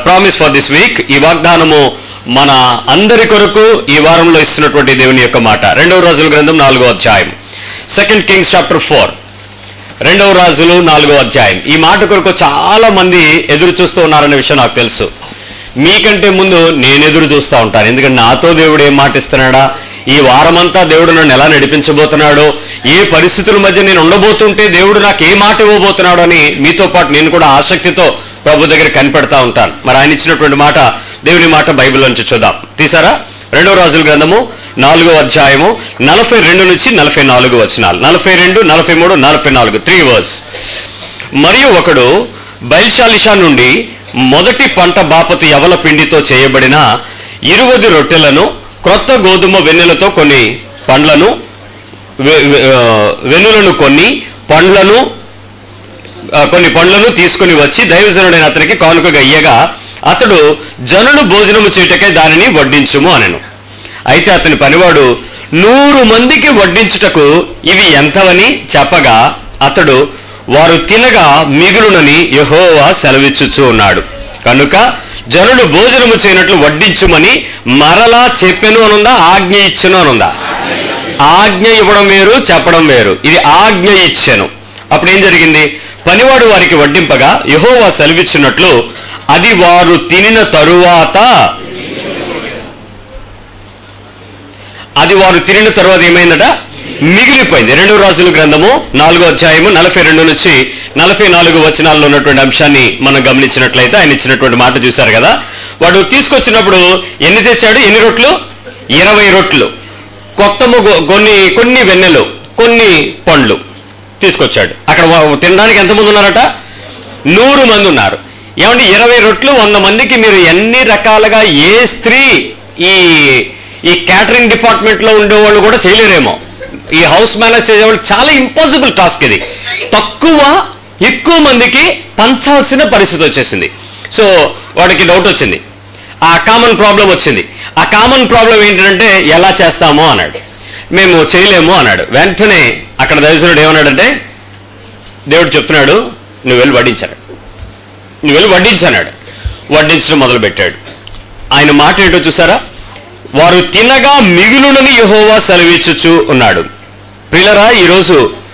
Promise for this week ఈ వాగ్దానము మన అందరి కొరకు ఈ వారంలో ఇస్తున్నటువంటి దేవుని యొక్క మాట రెండవ రోజుల గ్రంథం నాలుగో అధ్యాయం సెకండ్ కింగ్స్ చాప్టర్ ఫోర్ రెండవ రాజులు నాలుగో అధ్యాయం ఈ మాట కొరకు చాలా మంది ఎదురు చూస్తూ ఉన్నారనే విషయం నాకు తెలుసు మీకంటే ముందు నేను ఎదురు చూస్తూ ఉంటాను ఎందుకంటే నాతో దేవుడు ఏం మాట ఇస్తున్నాడా ఈ వారమంతా దేవుడు నన్ను ఎలా నడిపించబోతున్నాడో ఏ పరిస్థితుల మధ్య నేను ఉండబోతుంటే దేవుడు నాకు ఏ మాట ఇవ్వబోతున్నాడో అని మీతో పాటు నేను కూడా ఆసక్తితో ప్రభు దగ్గర కనిపెడతా ఉంటాను మరి ఆయన ఇచ్చినటువంటి మాట దేవుని మాట బైబిల్ నుంచి చూద్దాం తీసారా రెండవ రాజుల గ్రంథము నాలుగో అధ్యాయము నలభై రెండు నుంచి నలభై నాలుగు వచనాలు నలభై రెండు నలభై మూడు నలభై నాలుగు త్రీ వర్స్ మరియు ఒకడు బైల్షాలిషా నుండి మొదటి పంట బాపతి యవల పిండితో చేయబడిన ఇరువది రొట్టెలను క్రొత్త గోధుమ వెన్నెలతో కొన్ని పండ్లను వె- వె- ఆ, వెన్నులను కొన్ని పండ్లను ఆ, కొన్ని పండ్లను తీసుకుని వచ్చి దైవజనుడైన అతనికి కానుకగా ఇయ్యగా అతడు జనులు భోజనము చేయుటకై దానిని వడ్డించుము అనెను అయితే అతని పనివాడు నూరు మందికి వడ్డించుటకు ఇవి ఎంతవని చెప్పగా అతడు వారు తినగా మిగులునని యెహోవా సెలవిచ్చుచూ ఉన్నాడు కనుక జనులు భోజనము చేయనట్లు వడ్డించుమని మరలా చెప్పెను అనుందా ఆజ్ఞ ఇచ్చును అనుందా ఆజ్ఞ ఇవ్వడం వేరు చెప్పడం వేరు ఇది ఆజ్ఞ ఇచ్చాను అప్పుడు ఏం జరిగింది పనివాడు వారికి వడ్డింపగా యహోవా సెలవిచ్చినట్లు అది వారు తినిన తరువాత అది వారు తినిన తరువాత ఏమైందట మిగిలిపోయింది రెండు రాజుల గ్రంథము నాలుగో అధ్యాయము నలభై రెండు నుంచి నలభై నాలుగు వచనాల్లో ఉన్నటువంటి అంశాన్ని మనం గమనించినట్లయితే ఆయన ఇచ్చినటువంటి మాట చూశారు కదా వాడు తీసుకొచ్చినప్పుడు ఎన్ని తెచ్చాడు ఎన్ని రొట్లు ఇరవై రొట్లు కొత్త మొగ- కొన్ని కొన్ని వెన్నెలు కొన్ని పండ్లు తీసుకొచ్చాడు అక్కడ వా- తినడానికి ఎంతమంది ఉన్నారట నూరు మంది ఉన్నారు ఏమంటే ఇరవై రొట్లు వంద మందికి మీరు ఎన్ని రకాలుగా ఏ స్త్రీ ఈ ఈ క్యాటరింగ్ డిపార్ట్మెంట్ లో ఉండేవాళ్ళు కూడా చేయలేరేమో ఈ హౌస్ మేనేజ్ చేసేవాళ్ళు చాలా ఇంపాసిబుల్ టాస్క్ ఇది తక్కువ ఎక్కువ మందికి పంచాల్సిన పరిస్థితి వచ్చేసింది సో వాడికి డౌట్ వచ్చింది ఆ కామన్ ప్రాబ్లం వచ్చింది ఆ కామన్ ప్రాబ్లం ఏంటంటే ఎలా చేస్తామో అన్నాడు మేము చేయలేము అన్నాడు వెంటనే అక్కడ దైవజనుడు ఏమన్నాడంటే దేవుడు చెప్తున్నాడు నువ్వు వెళ్ళి వడ్డించాడు నువ్వు వెళ్ళి వడ్డించన్నాడు వడ్డించడం మొదలు పెట్టాడు ఆయన మాట ఏంటో చూసారా వారు తినగా మిగులునని యహోవా సెలవిచ్చుచు ఉన్నాడు ప్రిలరా ఈరోజు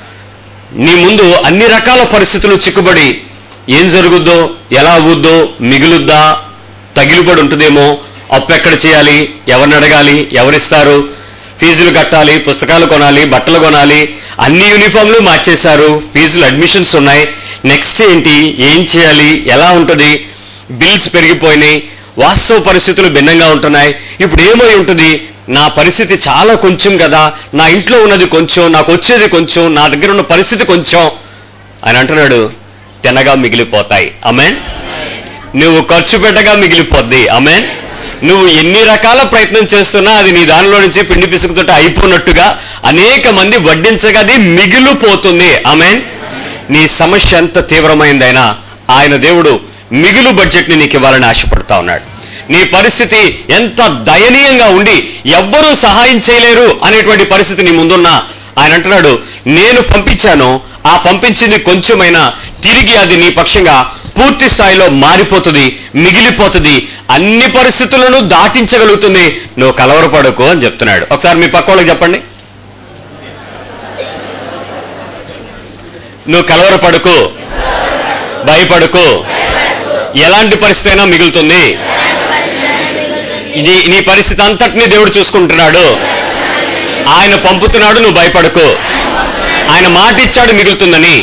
నీ ముందు అన్ని రకాల పరిస్థితులు చిక్కుబడి ఏం జరుగుద్దో ఎలా అవుద్దో మిగులుద్దా తగిలిబడి ఉంటుందేమో అప్పు ఎక్కడ చేయాలి ఎవరిని అడగాలి ఎవరిస్తారు ఫీజులు కట్టాలి పుస్తకాలు కొనాలి బట్టలు కొనాలి అన్ని యూనిఫామ్లు మార్చేశారు ఫీజులు అడ్మిషన్స్ ఉన్నాయి నెక్స్ట్ ఏంటి ఏం చేయాలి ఎలా ఉంటుంది బిల్స్ పెరిగిపోయినాయి వాస్తవ పరిస్థితులు భిన్నంగా ఉంటున్నాయి ఇప్పుడు ఏమై ఉంటుంది నా పరిస్థితి చాలా కొంచెం కదా నా ఇంట్లో ఉన్నది కొంచెం నాకు వచ్చేది కొంచెం నా దగ్గర ఉన్న పరిస్థితి కొంచెం ఆయన అంటున్నాడు తినగా మిగిలిపోతాయి అమెన్ నువ్వు ఖర్చు పెట్టగా మిగిలిపోద్ది అమెన్ నువ్వు ఎన్ని రకాల ప్రయత్నం చేస్తున్నా అది నీ దానిలో నుంచి పిండి పిసుకుతుంటే అయిపోయినట్టుగా అనేక మంది వడ్డించగా అది మిగిలిపోతుంది అమెన్ నీ సమస్య ఎంత తీవ్రమైందైనా ఆయన దేవుడు మిగులు బడ్జెట్ ని నీకు ఇవ్వాలని ఆశపడతా ఉన్నాడు నీ పరిస్థితి ఎంత దయనీయంగా ఉండి ఎవ్వరూ సహాయం చేయలేరు అనేటువంటి పరిస్థితి నీ ముందున్నా ఆయన అంటున్నాడు నేను పంపించాను ఆ పంపించింది కొంచెమైనా తిరిగి అది నీ పక్షంగా పూర్తి స్థాయిలో మారిపోతుంది మిగిలిపోతుంది అన్ని పరిస్థితులను దాటించగలుగుతుంది నువ్వు కలవరపడకు అని చెప్తున్నాడు ఒకసారి మీ పక్క వాళ్ళకి చెప్పండి నువ్వు కలవరపడకు భయపడకు ఎలాంటి పరిస్థితి అయినా మిగులుతుంది ఇది నీ పరిస్థితి అంతటినీ దేవుడు చూసుకుంటున్నాడు ఆయన పంపుతున్నాడు నువ్వు భయపడకు ఆయన మాట ఇచ్చాడు మిగులుతుందని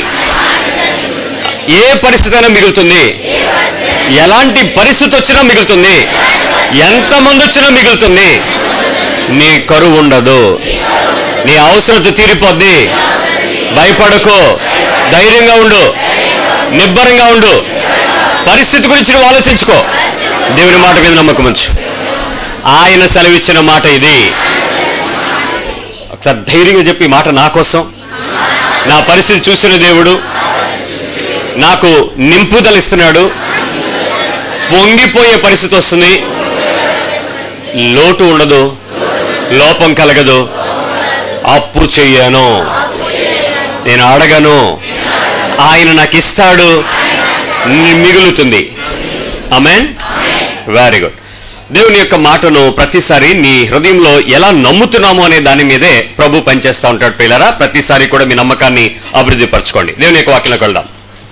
ఏ పరిస్థితి అయినా మిగులుతుంది ఎలాంటి పరిస్థితి వచ్చినా మిగులుతుంది ఎంతమంది వచ్చినా మిగులుతుంది నీ కరువు ఉండదు నీ అవసరత తీరిపోద్ది భయపడకు ధైర్యంగా ఉండు నిబ్బరంగా ఉండు పరిస్థితి గురించి నువ్వు ఆలోచించుకో దేవుని మాట మీద నమ్మకం ఉంచు ఆయన సెలవిచ్చిన మాట ఇది ఒకసారి ధైర్యంగా చెప్పి ఈ మాట నా కోసం నా పరిస్థితి చూసిన దేవుడు నాకు నింపుదల ఇస్తున్నాడు పొంగిపోయే పరిస్థితి వస్తుంది లోటు ఉండదు లోపం కలగదు అప్పు చెయ్యను నేను అడగను ఆయన నాకు ఇస్తాడు ని- మిగులుతుంది ఆమెన్ వెరీ గుడ్ దేవుని యొక్క మాటను ప్రతిసారి నీ హృదయంలో ఎలా నమ్ముతున్నాము అనే దాని మీదే ప్రభు పనిచేస్తూ ఉంటాడు పిల్లరా ప్రతిసారి కూడా మీ నమ్మకాన్ని అభివృద్ధి పరచుకోండి దేవుని యొక్క వాక్యంలోకి వెళ్దాం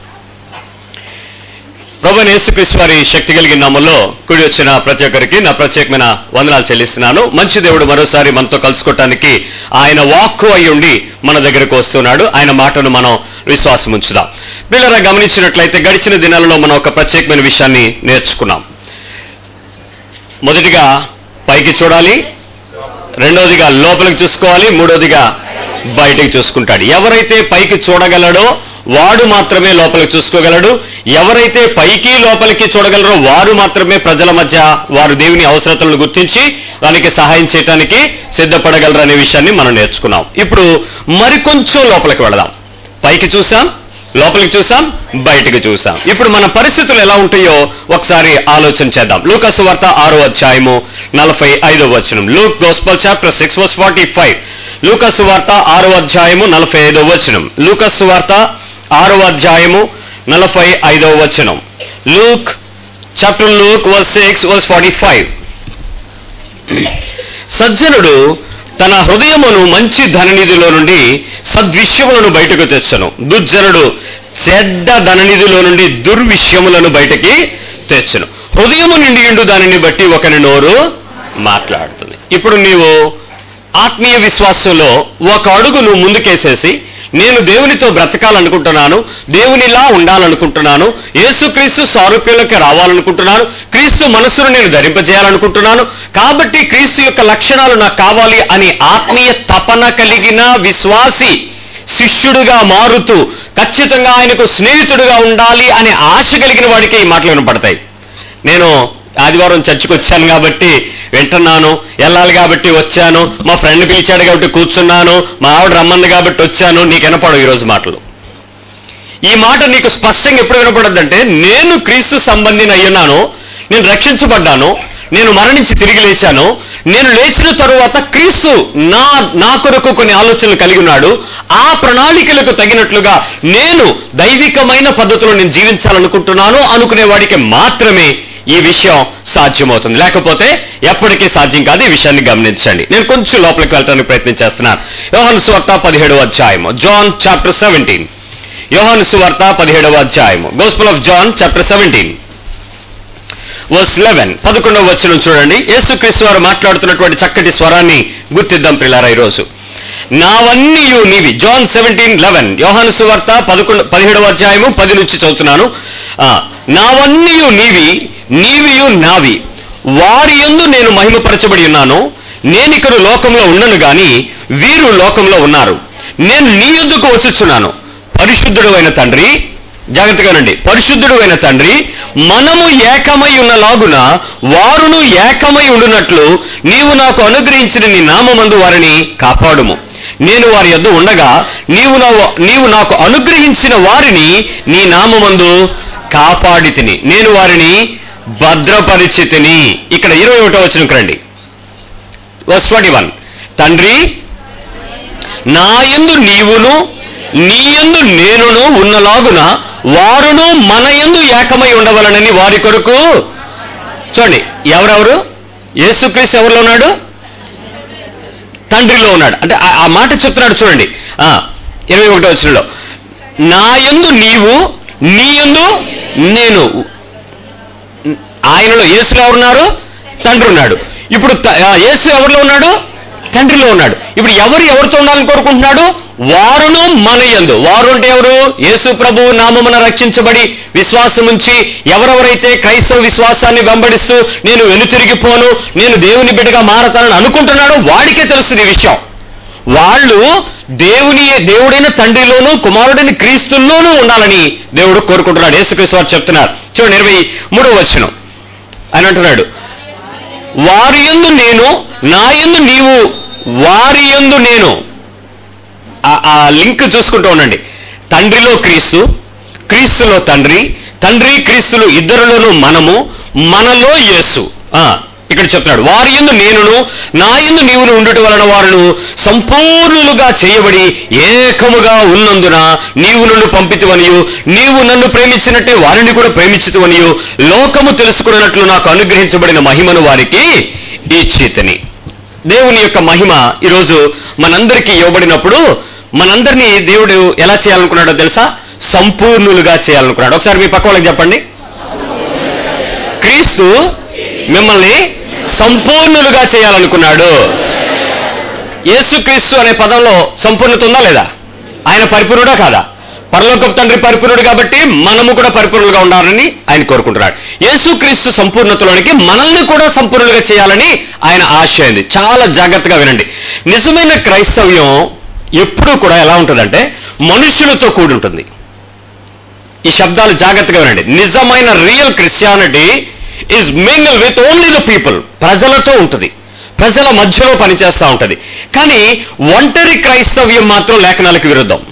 ప్రభు యేసుక్రీస్తు వారి శక్తి కలిగిన నామంలో కూడి వచ్చిన ప్రతి ఒక్కరికి నా ప్రత్యేకమైన వందనాలు చెల్లిస్తున్నాను మంచి దేవుడు మరోసారి మనతో కలుసుకోవటానికి ఆయన వాక్కు అయి ఉండి మన దగ్గరకు వస్తున్నాడు ఆయన మాటను మనం విశ్వాసం ఉంచుదాం పిల్లరా గమనించినట్లయితే గడిచిన దినాలలో మనం ఒక ప్రత్యేకమైన విషయాన్ని నేర్చుకున్నాం మొదటిగా పైకి చూడాలి రెండోదిగా లోపలికి చూసుకోవాలి మూడోదిగా బయటికి చూసుకుంటాడు ఎవరైతే పైకి చూడగలడో వాడు మాత్రమే లోపలికి చూసుకోగలడు ఎవరైతే పైకి లోపలికి చూడగలరో వారు మాత్రమే ప్రజల మధ్య వారు దేవుని అవసరతలను గుర్తించి దానికి సహాయం చేయటానికి సిద్ధపడగలరు అనే విషయాన్ని మనం నేర్చుకున్నాం ఇప్పుడు మరికొంచెం లోపలికి వెళదాం పైకి చూసాం లోపలికి చూసాం బయటికి చూసాం ఇప్పుడు మన పరిస్థితులు ఎలా ఉంటాయో ఒకసారి ఆలోచన చేద్దాం లూకస్ వార్త ఆరో అధ్యాయము నలభై ఐదో వచనం Luke gospel chapter six verse forty five లూకస్ వార్త ఆరో అధ్యాయము నలభై ఐదో వచనం లూకస్ వార్త ఆరో అధ్యాయము నలభై ఐదో వచనం Luke chapter Luke verse six verse forty five సజ్జనుడు తన హృదయమును మంచి ధననిధిలో నుండి సద్విషయములను బయటకు తెచ్చను దుర్జనుడు చెడ్డ ధననిధిలో నుండి దుర్విషయములను బయటకి తెచ్చను హృదయము నిండి దానిని బట్టి ఒకని నోరు మాట్లాడుతుంది ఇప్పుడు నీవు ఆత్మీయ విశ్వాసంలో ఒక అడుగును ముందుకేసేసి నేను దేవునితో బ్రతకాలనుకుంటున్నాను దేవునిలా ఉండాలనుకుంటున్నాను యేసుక్రీస్తు సారూప్యంలోకి రావాలనుకుంటున్నాను క్రీస్తు మనస్సును నేను ధరింపజేయాలనుకుంటున్నాను కాబట్టి క్రీస్తు యొక్క లక్షణాలు నాకు కావాలి అని ఆత్మీయ తపన కలిగిన విశ్వాసి శిష్యుడుగా మారుతూ ఖచ్చితంగా ఆయనకు స్నేహితుడుగా ఉండాలి అనే ఆశ కలిగిన వాడికి ఈ మాటలు వినపడతాయి నేను ఆదివారం చర్చికి వచ్చాను కాబట్టి వింటున్నాను వెళ్ళాలి కాబట్టి వచ్చాను మా ఫ్రెండ్ పిలిచాడు కాబట్టి కూర్చున్నాను మా ఆవిడ రమ్మంది కాబట్టి వచ్చాను నీకు వినపడవు ఈరోజు మాటలు ఈ మాట నీకు స్పష్టంగా ఎప్పుడు వినపడద్దంటే నేను క్రీస్తు సంబంధిని అయ్యున్నాను నేను రక్షించబడ్డాను నేను మరణించి తిరిగి లేచాను నేను లేచిన తరువాత క్రీస్తు నా నా కొరకు కొన్ని ఆలోచనలు కలిగి ఉన్నాడు ఆ ప్రణాళికలకు తగినట్లుగా నేను దైవికమైన పద్ధతిలో నేను జీవించాలనుకుంటున్నాను అనుకునే వాడికి మాత్రమే ఈ విషయం సాధ్యమవుతుంది లేకపోతే ఎప్పటికీ సాధ్యం కాదు ఈ విషయాన్ని గమనించండి నేను కొంచెం లోపలికి వెళ్ళడానికి ప్రయత్నం చేస్తున్నాను యోహాను సువార్త పదిహేడవ అధ్యాయము జాన్ చాప్టర్ సెవెంటీన్ యోహాను సువార్త పదిహేడవ అధ్యాయము gospel of John chapter seventeen verse eleven పదకొండవ వచనం చూడండి యేసుక్రీస్తు వారు మాట్లాడుతున్నటువంటి చక్కటి స్వరాన్ని గుర్తిద్దాం పిల్లారా ఈరోజు నావన్నీయు నీవి జాన్ సెవెంటీన్ లెవెన్ యోహాను సువార్త పదకొండు పదిహేడవ అధ్యాయము పది నుంచి చదువుతున్నాను ఆ, నావన్నీయు నీవి నీవియు నావి వారి యందు నేను మహిమపరచబడి ఉన్నాను నేను ఇక్కడ లోకంలో ఉండను గాని వీరు లోకంలో ఉన్నారు నేను నీ యొద్దకు వచ్చుచున్నాను పరిశుద్ధుడు అయిన తండ్రి జాగ్రత్తగానండి పరిశుద్ధుడు అయిన తండ్రి మనము ఏకమై ఉన్నలాగున వారును ఏకమై ఉండునట్లు నీవు నాకు అనుగ్రహించిన నీ నామమందు వారిని కాపాడుము నేను వారి యొద్ద ఉండగా నీవు నా నీవు నాకు అనుగ్రహించిన వారిని నీ నామమందు కాపాడి తిని నేను వారిని భద్రపరిచితిని ఇక్కడ ఇరవై ఒకటో వచ్చిన రండి వర్స్ ట్వంటీ వన్ తండ్రి నా యందు నీవును నీ యందు నేనును ఉన్నలాగున వారును మన యందు ఏకమై ఉండవలనని వారి కొరకు చూడండి ఎవరెవరు యేసుక్రీస్తు ఎవరిలో ఉన్నాడు తండ్రిలో ఉన్నాడు అంటే ఆ- ఆ మాట చెప్తున్నాడు చూడండి ఆ, ఇరవై ఒకటో వచ్చినలో నా యందు నీవు నీ యందు నేను ఆయనలో యేసులో ఎవరున్నారు తండ్రి ఉన్నాడు ఇప్పుడు త- ఆ, యేసు ఎవరిలో ఉన్నాడు తండ్రిలో ఉన్నాడు ఇప్పుడు ఎవరు ఎవరితో ఉండాలని కోరుకుంటున్నాడు వారును మన యందు వారు అంటే ఎవరు యేసు ప్రభు నామమున రక్షించబడి విశ్వాసం ఉంచి ఎవరెవరైతే క్రైస్తవ విశ్వాసాన్ని వెంబడిస్తూ నేను వెనుతిరిగిపోను నేను దేవుని బిడ్డగా మారతానని అనుకుంటున్నాడో వాడికే తెలుస్తుంది ఈ విషయం వాళ్ళు దేవుని దేవుడైన తండ్రిలోనూ కుమారుడైన క్రీస్తుల్లోనూ ఉండాలని దేవుడు కోరుకుంటున్నాడు యేసుక్రీస్తు వారు చెప్తున్నారు చూడండి ఇరవై మూడో వచ్చిన ఆయన అంటున్నాడు వారి యందు నేను నా యందు నీవు వారి యందు నేను ఆ- ఆ లింక్ చూసుకుంటూ ఉండండి తండ్రిలో క్రీస్తు క్రీస్తులో తండ్రి తండ్రి క్రీస్తులు ఇద్దరిలోనూ మనము మనలో యేసు ఆ, ఇక్కడ చెప్తున్నాడు వారి యందు నేనును నా యందు నీవును ఉండుట వలన వారును సంపూర్ణులుగా చేయబడి ఏకముగా ఉన్నందున నీవు నన్ను పంపితువనియు నీవు నన్ను ప్రేమించినట్టే వారిని కూడా ప్రేమించుతువనియు లోకము తెలుసుకున్నట్లు నాకు అనుగ్రహించబడిన మహిమను వారికి ఇచ్చితని దేవుని యొక్క మహిమ ఈరోజు మనందరికీ ఇవ్వబడినప్పుడు మనందరినీ దేవుడు ఎలా చేయాలనుకున్నాడో తెలుసా సంపూర్ణులుగా చేయాలనుకున్నాడు ఒకసారి మీ పక్క వాళ్ళకి చెప్పండి క్రీస్తు మిమ్మల్ని సంపూర్ణులుగా చేయాలనుకున్నాడు యేసుక్రీస్తు అనే పదంలో సంపూర్ణత ఉందా లేదా ఆయన పరిపూర్ణుడా కాదా పరలోకపు తండ్రి పరిపూర్ణుడు కాబట్టి మనము కూడా పరిపూర్ణులుగా ఉండాలని ఆయన కోరుకుంటున్నాడు యేసుక్రీస్తు సంపూర్ణతలోనికి మనల్ని కూడా సంపూర్ణులుగా చేయాలని ఆయన ఆశ అయింది చాలా జాగ్రత్తగా వినండి నిజమైన క్రైస్తవ్యం ఎప్పుడూ కూడా ఎలా ఉంటుందంటే మనుషులతో కూడి ఉంటుంది ఈ శబ్దాలు జాగ్రత్తగా వినండి నిజమైన real Christianity is mingle with only the people ప్రజలతో ఉంటుంది ప్రజల మధ్యలో పనిచేస్తూ ఉంటుంది కానీ ఒంటరి క్రైస్తవ్యం మాత్రం లేఖనాలకు విరుద్ధం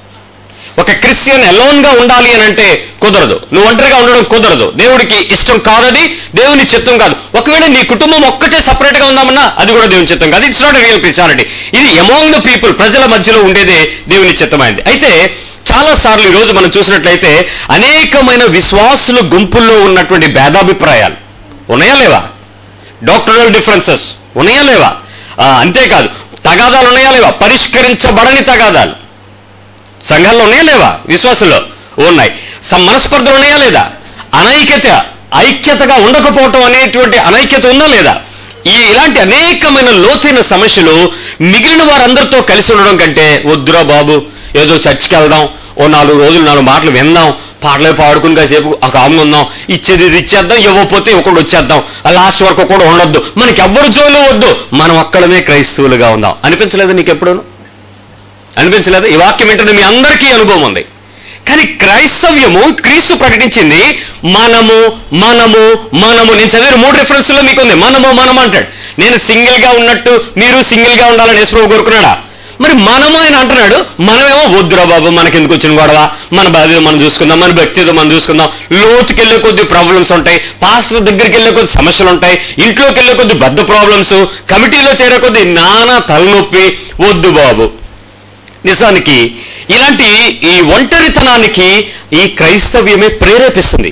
ఒక క్రిస్టియన్ అలోన్ గా ఉండాలి అని అంటే కుదరదు నువ్వు ఒంటరిగా ఉండడం కుదరదు దేవుడికి ఇష్టం కాదది దేవుని చిత్తం కాదు ఒకవేళ నీ కుటుంబం ఒక్కటే సపరేట్ గా ఉందామన్నా అది కూడా దేవుని చిత్తం కాదు ఇట్స్ నాట్ రియల్ క్రిస్టియానిటీ ఇది అమాంగ్ ద పీపుల్ ప్రజల మధ్యలో ఉండేదే దేవుని చిత్తమైంది అయితే చాలా సార్లు ఈ రోజు మనం చూసినట్లయితే అనేకమైన విశ్వాసుల గుంపుల్లో ఉన్నటువంటి భేదాభిప్రాయాలు ఉన్నాయా లేవా డాక్టరల్ డిఫరెన్సెస్ ఉన్నాయా లేవా ఆ, అంతేకాదు తగాదాలు ఉన్నాయా లేవా పరిష్కరించబడని తగాదాలు సంఘాల్లో ఉన్నాయా లేవా విశ్వాసంలో ఉన్నాయి స- మనస్పర్ధలు ఉన్నాయా లేదా అనైక్యత ఐక్యతగా ఉండకపోవటం అనేటువంటి అనైక్యత ఉందా లేదా ఈ ఇలాంటి అనేకమైన లోతైన సమస్యలు మిగిలిన వారందరితో కలిసి ఉండడం కంటే వద్దురా బాబు ఏదో చర్చికి వెళ్దాం ఓ నాలుగు రోజులు నాలుగు మాటలు విందాం పాటలే పాడుకుని కాసేపు ఒక ఆమె ఉందాం ఇచ్చేది ఇది ఇచ్చేద్దాం ఇవ్వకపోతే ఒకడు వచ్చేద్దాం ఆ లాస్ట్ వరకు కూడా ఉండొద్దు మనకి ఎవ్వరు జోలు వద్దు మనం అక్కడమే క్రైస్తవులుగా ఉందాం అనిపించలేదు నీకు ఎప్పుడూను అనిపించలేదు ఈ వాక్యం ఏంటంటే మీ అందరికీ అనుభవం ఉంది కానీ క్రైస్తవ్యము క్రీస్తు ప్రకటించింది మనము మనము మనము నేను చదివిన మూడు రెఫరెన్స్లో మీకు ఉంది మనము మనము అంటాడు నేను సింగిల్ గా ఉన్నట్టు మీరు సింగిల్ గా ఉండాలని యేసుప్రభు కోరుకున్నాడా మరి మనము ఆయన అంటున్నాడు మనమేమో వద్దురా బాబు మనకెందుకు వచ్చిన గొడవ మన బాధ్యత మనం చూసుకుందాం మన వ్యక్తిత్వం మనం చూసుకుందాం లోతుకి వెళ్ళే కొద్ది ప్రాబ్లమ్స్ ఉంటాయి పాస్టర్ దగ్గరికి వెళ్ళే కొద్ది సమస్యలు ఉంటాయి ఇంట్లోకి వెళ్ళే కొద్ది బద్ద ప్రాబ్లమ్స్ కమిటీలో చేరే కొద్ది నానా తలనొప్పి వద్దు బాబు నిజానికి ఇలాంటి ఈ ఒంటరితనానికి ఈ క్రైస్తవ్యమే ప్రేరేపిస్తుంది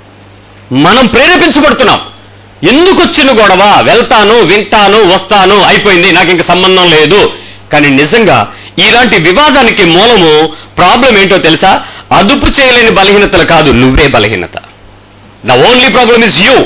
మనం ప్రేరేపించబడుతున్నాం ఎందుకు వచ్చిన గొడవ వెళ్తాను వింటాను వస్తాను అయిపోయింది నాకు ఇంక సంబంధం లేదు కానీ నిజంగా ఇలాంటి వివాదానికి మూలము ప్రాబ్లం ఏంటో తెలుసా అదుపు చేయలేని బలహీనతలు కాదు నువ్వే బలహీనత the only problem is you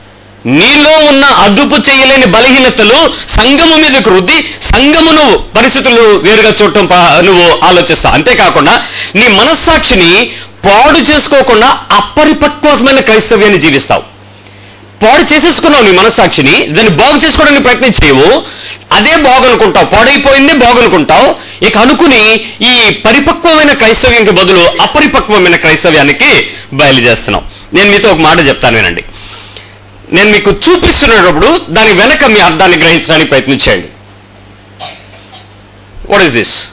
నీలో ఉన్న అదుపు చేయలేని బలహీనతలు సంఘము మీదకు రుద్ది సంఘమును పరిస్థితులు వేరుగా చూడటం పా- నువ్వు ఆలోచిస్తావు అంతేకాకుండా నీ మనస్సాక్షిని పాడు చేసుకోకుండా అపరిపక్వమైన క్రైస్తవ్యాన్ని జీవిస్తావు పాడు చేసేసుకున్నావు నీ మనస్సాక్షిని దాన్ని బాగు చేసుకోవడానికి ప్రయత్నం చేయవు అదే బాగనుకుంటావు పాడైపోయిందే బాగనుకుంటావు ఇక అనుకుని ఈ పరిపక్వమైన క్రైస్తవ్యంకి బదులు అపరిపక్వమైన క్రైస్తవ్యానికి బయలుదేస్తున్నావు నేను మీతో ఒక మాట చెప్తాను వినండి నేను మీకు చూపిస్తున్నప్పుడు దాని వెనక మీ అర్థాన్ని గ్రహించడానికి ప్రయత్నించండి వాట్ ఇస్ దిస్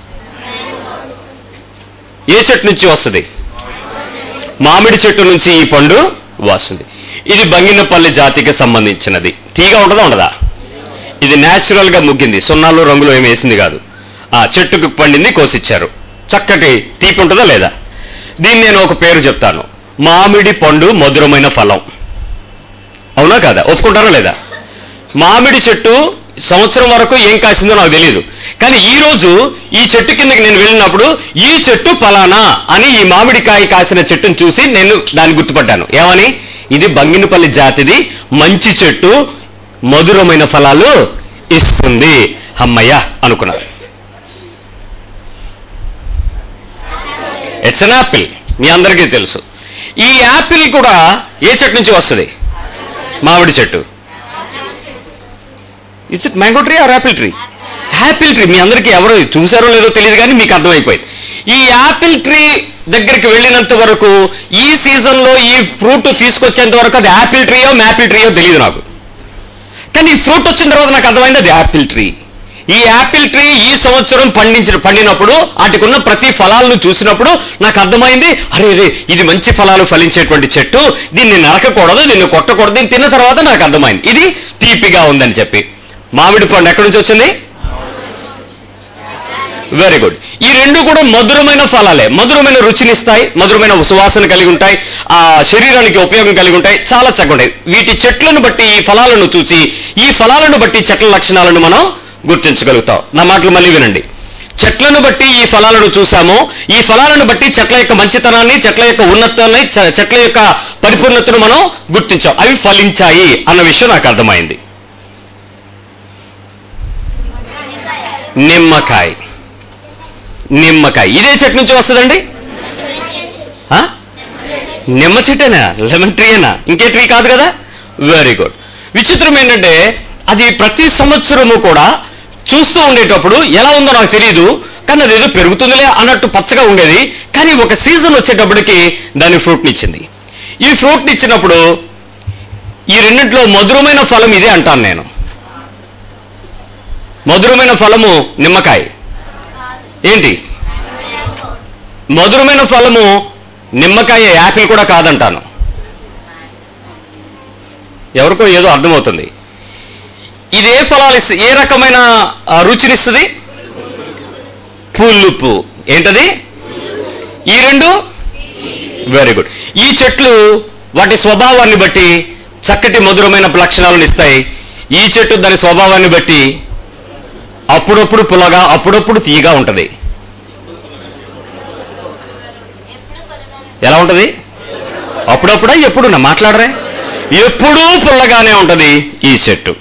ఏ చెట్టు నుంచి వస్తుంది మామిడి చెట్టు నుంచి ఈ పండు వస్తుంది ఇది బంగినపల్లి జాతికి సంబంధించినది తీగా ఉండదా ఉండదా ఇది న్యాచురల్ గా ముగ్గింది సున్నాలు రంగులు ఏమి వేసింది కాదు ఆ చెట్టుకు పండింది కోసిచ్చారు చక్కటి తీపి ఉంటుందా లేదా దీన్ని నేను ఒక పేరు చెప్తాను మామిడి పండు మధురమైన ఫలం అవునా కాదా ఒప్పుకుంటారా లేదా మామిడి చెట్టు సంవత్సరం వరకు ఏం కాసిందో నాకు తెలియదు కానీ ఈ రోజు ఈ చెట్టు కిందకి నేను వెళ్ళినప్పుడు ఈ చెట్టు ఫలానా అని ఈ మామిడికాయ కాసిన చెట్టును చూసి నేను దాన్ని గుర్తుపట్టాను ఏమని ఇది బంగినపల్లి జాతిది మంచి చెట్టు మధురమైన ఫలాలు ఇస్తుంది అమ్మయ్య అనుకున్నాను ఇట్స్ అన్ యాపిల్ మీ అందరికీ తెలుసు ఈ యాపిల్ కూడా ఏ చెట్టు నుంచి వస్తుంది మామిడి చెట్టు it's it mango tree or apple tree apple tree మీ అందరికీ ఎవరు చూసారో లేదో తెలియదు కానీ మీకు అర్థమైపోయింది ఈ యాపిల్ ట్రీ దగ్గరికి వెళ్ళినంత వరకు ఈ సీజన్ లో ఈ ఫ్రూట్ తీసుకొచ్చేంత వరకు అది యాపిల్ ట్రీయో మ్యాపిల్ ట్రీయో తెలియదు నాకు కానీ ఈ ఫ్రూట్ వచ్చిన తర్వాత నాకు అర్థమైంది అది యాపిల్ ట్రీ ఈ యాపిల్ ట్రీ ఈ సంవత్సరం పండించిన పండినప్పుడు వాటికున్న ప్రతి ఫలాలను చూసినప్పుడు నాకు అర్థమైంది అరే రే ఇది మంచి ఫలాలు ఫలించేటువంటి చెట్టు దీన్ని నరకకూడదు దీన్ని కొట్టకూడదు దీన్ని తిన్న తర్వాత నాకు అర్థమైంది ఇది తీపిగా ఉందని చెప్పి మామిడి పండు ఎక్కడి నుంచి వచ్చింది వెరీ గుడ్ ఈ రెండు కూడా మధురమైన ఫలాలే మధురమైన రుచినిస్తాయి మధురమైన సువాసన కలిగి ఉంటాయి ఆ శరీరానికి ఉపయోగం కలిగి ఉంటాయి చాలా చక్కగా ఉంటాయి వీటి చెట్లను బట్టి ఈ ఫలాలను చూసి ఈ ఫలాలను బట్టి చెట్ల లక్షణాలను మనం గుర్తించగలుగుతాం నా మాటలు మళ్ళీ వినండి చెట్లను బట్టి ఈ ఫలాలను చూసాము ఈ ఫలాలను బట్టి చెట్ల యొక్క మంచితనాన్ని చెట్ల యొక్క ఉన్నతాన్ని చె- చెట్ల యొక్క పరిపూర్ణతను మనం గుర్తించాం అవి ఫలించాయి అన్న విషయం నాకు అర్థమైంది నిమ్మకాయ నిమ్మకాయ ఇదే చెట్టు నుంచి వస్తుందండి ఆ? నిమ్మ చెట్టేనా లెమన్ ట్రీయేనా ఇంకే ట్రీ కాదు కదా వెరీ గుడ్ విచిత్రం ఏంటంటే అది ప్రతి సంవత్సరము కూడా చూస్తూ ఉండేటప్పుడు ఎలా ఉందో నాకు తెలియదు కానీ అది ఏదో పెరుగుతుందిలే అన్నట్టు పచ్చగా ఉండేది కానీ ఒక సీజన్ వచ్చేటప్పటికి దాని ఫ్రూట్ని ఇచ్చింది ఈ ఫ్రూట్ని ఇచ్చినప్పుడు ఈ రెండింటిలో మధురమైన ఫలం ఇదే అంటాను నేను మధురమైన ఫలము నిమ్మకాయ ఏంటి మధురమైన ఫలము నిమ్మకాయ యాపిల్ కూడా కాదంటాను ఎవరికో ఏదో అర్థమవుతుంది ఇది ఏ ఫలాలు ఇస్తుంది ఏ రకమైన ఆ, రుచినిస్తుంది పులుపు ఏంటది ఈ రెండు వెరీ గుడ్ ఈ చెట్లు వాటి స్వభావాన్ని బట్టి చక్కటి మధురమైన లక్షణాలను ఇస్తాయి ఈ చెట్టు దాని స్వభావాన్ని బట్టి అప్పుడప్పుడు పుల్లగా అప్పుడప్పుడు తీయగా ఉంటది ఎలా ఉంటది అప్పుడప్పుడా ఎప్పుడు నా మాట్లాడరే ఎప్పుడూ పుల్లగానే ఉంటది ఈ చెట్టు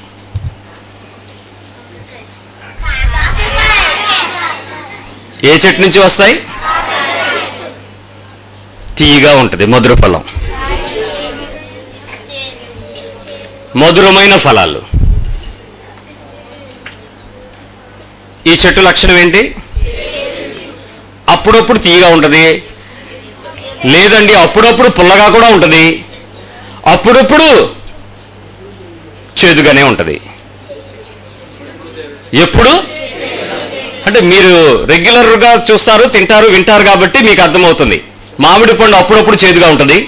ఏ చెట్టు నుంచి వస్తాయి తీయగా ఉంటది మధుర ఫలం మధురమైన ఫలాలు ఈ చెట్టు లక్షణం ఏంటి అప్పుడప్పుడు తీయగా ఉంటది లేదండి అప్పుడప్పుడు పుల్లగా కూడా ఉంటది అప్పుడప్పుడు చేదుగానే ఉంటది ఎప్పుడు అంటే మీరు రెగ్యులర్ గా చూస్తారు తింటారు వింటారు కాబట్టి మీకు అర్థమవుతుంది మామిడి పండు అప్పుడప్పుడు చేదుగా ఉంటది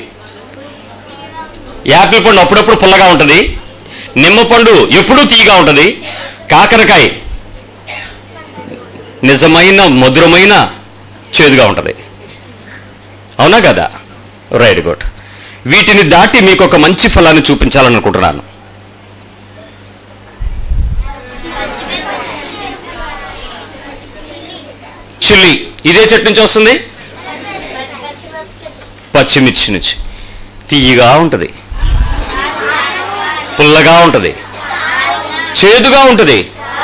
యాపిల్ పండు అప్పుడప్పుడు పుల్లగా ఉంటది నిమ్మ పండు ఎప్పుడూ తీయగా ఉంటది కాకరకాయ నిజమైన మధురమైన చేదుగా ఉంటది అవునా కదా రైట్ గుడ్ వీటిని దాటి మీకు ఒక మంచి ఫలాన్ని చూపించాలనుకుంటున్నాను చిల్లి ఇదే చెట్టు నుంచి వస్తుంది పచ్చిమిర్చి నుంచి తీయగా ఉంటది పుల్లగా ఉంటది చేదుగా ఉంటది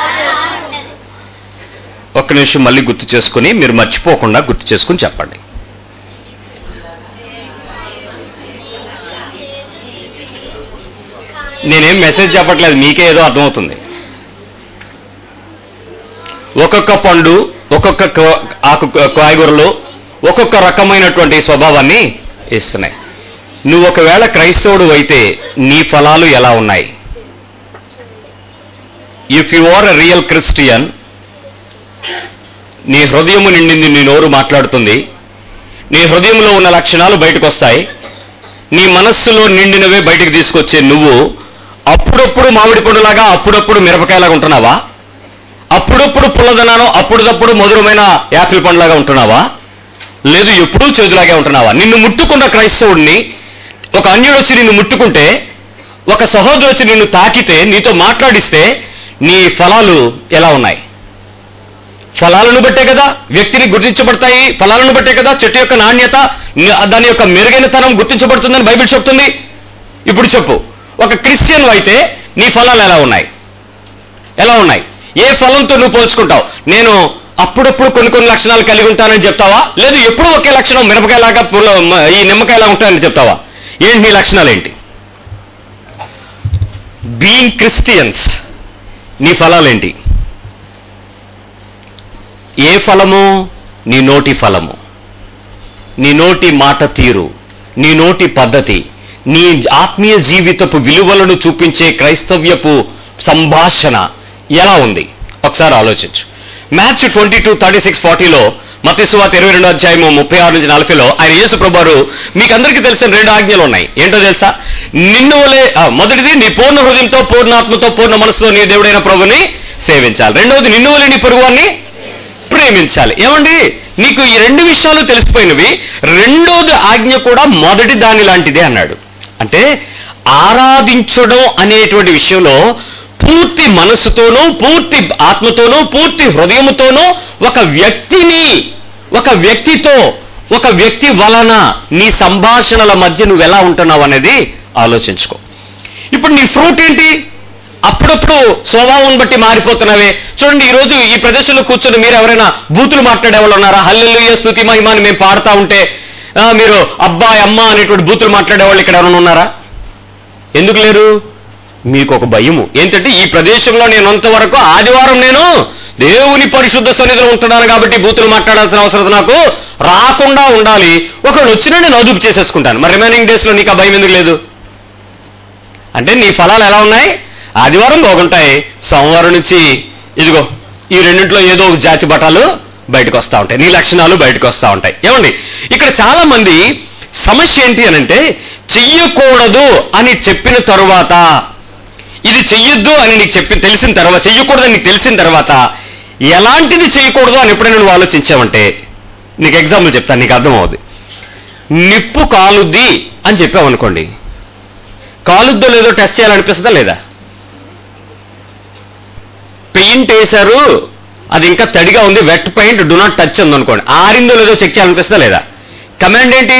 ఒక్క నిమిషం మళ్ళీ గుర్తు చేసుకుని మీరు మర్చిపోకుండా గుర్తు చేసుకుని చెప్పండి నేనేం మెసేజ్ చెప్పట్లేదు మీకే ఏదో అర్థమవుతుంది ఒక్కొక్క పండు ఒక్కొక్క క- ఆకు కాయగూరలు ఒక్కొక్క రకమైనటువంటి స్వభావాన్ని ఇస్తున్నాయి నువ్వు ఒకవేళ క్రైస్తవుడు అయితే నీ ఫలాలు ఎలా ఉన్నాయి if you are a real Christian నీ హృదయము నిండింది నీ నోరు మాట్లాడుతుంది నీ హృదయంలో ఉన్న లక్షణాలు బయటకు వస్తాయి నీ మనస్సులో నిండినవే బయటకు తీసుకొచ్చే నువ్వు అప్పుడప్పుడు మామిడి పండులాగా అప్పుడప్పుడు మిరపకాయలాగా ఉంటున్నావా అప్పుడప్పుడు పుల్లదనాను అప్పుడప్పుడు మధురమైన యాపిల్ పండులాగా ఉంటున్నావా లేదు ఎప్పుడూ చేదులాగే ఉంటున్నావా నిన్ను ముట్టుకున్న క్రైస్తవుడిని ఒక అన్యుడు వచ్చి నిన్ను ముట్టుకుంటే ఒక సహోదరు వచ్చి నిన్ను తాకితే నీతో మాట్లాడిస్తే నీ ఫలాలు ఎలా ఉన్నాయి ఫలాలను బట్టే కదా వ్యక్తిని గుర్తించబడతాయి ఫలాలను బట్టే కదా చెట్టు యొక్క నాణ్యత ని- దాని యొక్క మెరుగైనతనం గుర్తించబడుతుందని బైబిల్ చెప్తుంది ఇప్పుడు చెప్పు ఒక క్రిస్టియన్ అయితే నీ ఫలాలు ఎలా ఉన్నాయి ఎలా ఉన్నాయి ఏ ఫలంతో నువ్వు పోల్చుకుంటావు నేను అప్పుడప్పుడు కొన్ని కొన్ని లక్షణాలు కలిగి ఉంటానని చెప్తావా లేదు ఎప్పుడు ఒకే లక్షణం మిరపకాయలాగా పుల్ల మ- ఈ నిమ్మకాయలాగా ఉంటానని చెప్తావా ఏంటి నీ లక్షణాలు ఏంటి బీయింగ్ క్రిస్టియన్స్ నీ ఫలాలేంటి ఏ ఫలము నీ నోటి ఫలము నీ నోటి మాట తీరు నీ నోటి పద్ధతి నీ ఆత్మీయ జీవితపు విలువలను చూపించే క్రైస్తవ్యపు సంభాషణ ఎలా ఉంది ఒకసారి ఆలోచించు Matthew's twenty two thirty six ఫార్టీలో మతేశ్వాత ఇరవై రెండు అధ్యాయము ముప్పై ఆరు నుంచి నలభైలో ఆయన యేసు ప్రభువారు మీకు అందరికీ తెలిసిన రెండు ఆజ్ఞలు ఉన్నాయి ఏంటో తెలుసా నిన్ను వలే ఆ, మొదటిది నీ పూర్ణ హృదయంతో పూర్ణాత్మతో పూర్ణ మనసుతో నీ దేవుడైన ప్రభుని సేవించాలి రెండవది నిన్ను వలే నీ పొరుగువాన్ని ప్రేమించాలి ఏమండి నీకు ఈ రెండు విషయాలు తెలిసిపోయినవి రెండోది ఆజ్ఞ కూడా మొదటి దాని లాంటిదే అన్నాడు అంటే ఆరాధించడం అనేటువంటి విషయంలో పూర్తి మనస్సుతోనూ పూర్తి ఆత్మతోనూ పూర్తి హృదయముతోనూ ఒక వ్యక్తిని ఒక వ్యక్తితో ఒక వ్యక్తి వలన నీ సంభాషణల మధ్య నువ్వు ఎలా ఉంటున్నావు అనేది ఆలోచించుకో ఇప్పుడు నీ ఫ్రూట్ ఏంటి అప్పుడప్పుడు స్వభావం బట్టి మారిపోతున్నావే చూడండి ఈ రోజు ఈ ప్రదేశంలో కూర్చొని మీరు ఎవరైనా బూతులు మాట్లాడే వాళ్ళు ఉన్నారా హల్లెలూయ స్తుతి మహిమ అని మేము పాడుతా ఉంటే ఆ, మీరు అబ్బాయి అమ్మ అనేటువంటి బూతులు మాట్లాడే వాళ్ళు ఇక్కడ ఎవరైనా ఉన్నారా ఎందుకు లేరు మీకు ఒక భయము ఏంటంటే ఈ ప్రదేశంలో నేను వరకు ఆదివారం నేను దేవుని పరిశుద్ధ సన్నిధిలో ఉంటున్నాను కాబట్టి బూతులు మాట్లాడాల్సిన అవసరం నాకు రాకుండా ఉండాలి ఒకళ్ళు వచ్చినా నేను అదుపు చేసేసుకుంటాను మరి రిమైనింగ్ డేస్ లో నీకు ఆ భయం ఎందుకు లేదు అంటే నీ ఫలాలు ఎలా ఉన్నాయి ఆదివారం బాగుంటాయి సోమవారం నుంచి ఇదిగో ఈ రెండింటిలో ఏదో ఒక జాతి బట్టాలు బయటకు వస్తూ ఉంటాయి నీ లక్షణాలు బయటకు వస్తూ ఉంటాయి ఏమండి ఇక్కడ చాలా మంది సమస్య ఏంటి అనంటే చెయ్యకూడదు అని చెప్పిన తరువాత ఇది చెయ్యొద్దు అని నీకు చెప్పి తెలిసిన తర్వాత చెయ్యకూడదని నీకు తెలిసిన తర్వాత ఎలాంటిది చేయకూడదు అని ఎప్పుడైనా నువ్వు ఆలోచించావంటే నీకు ఎగ్జాంపుల్ చెప్తాను నీకు అర్థమవుద్ది నిప్పు కాలుద్ది అని చెప్పావు అనుకోండి కాలుద్దో లేదో టెస్ట్ చేయాలనిపిస్తుందా లేదా పెయింట్ వేశారు అది ఇంకా తడిగా ఉంది wet paint do not touch ఉంది అనుకోండి ఆరిందో లేదో చెక్ చేయాలనిపిస్తుందా లేదా కమాండ్ ఏంటి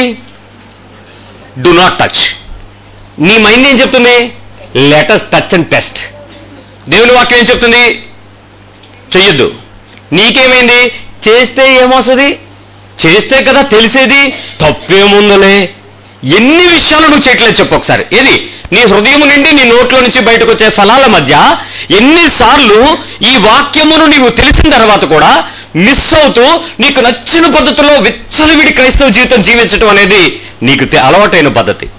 డు నాట్ టచ్ నీ మైండ్ ఏం చెప్తుంది లెటస్ టచ్ అండ్ టెస్ట్ దేవుని వాక్యం ఏం చెప్తుంది చెయ్యొద్దు నీకేమైంది చేస్తే ఏమొస్తుంది చేస్తే కదా తెలిసేది తప్పేముందలే ఎన్ని విషయాలు నువ్వు చేయట్లేదు చెప్పు ఒకసారి ఏది నీ హృదయం నుండి నీ నోట్లో నుంచి బయటకు వచ్చే ఫలాల మధ్య ఎన్నిసార్లు ఈ వాక్యమును నీవు తెలిసిన తర్వాత కూడా మిస్ అవుతూ నీకు నచ్చిన పద్ధతిలో విచ్చలవిడి క్రైస్తవ జీవితం జీవించడం అనేది నీకు తె- అలవాటైన పద్ధతి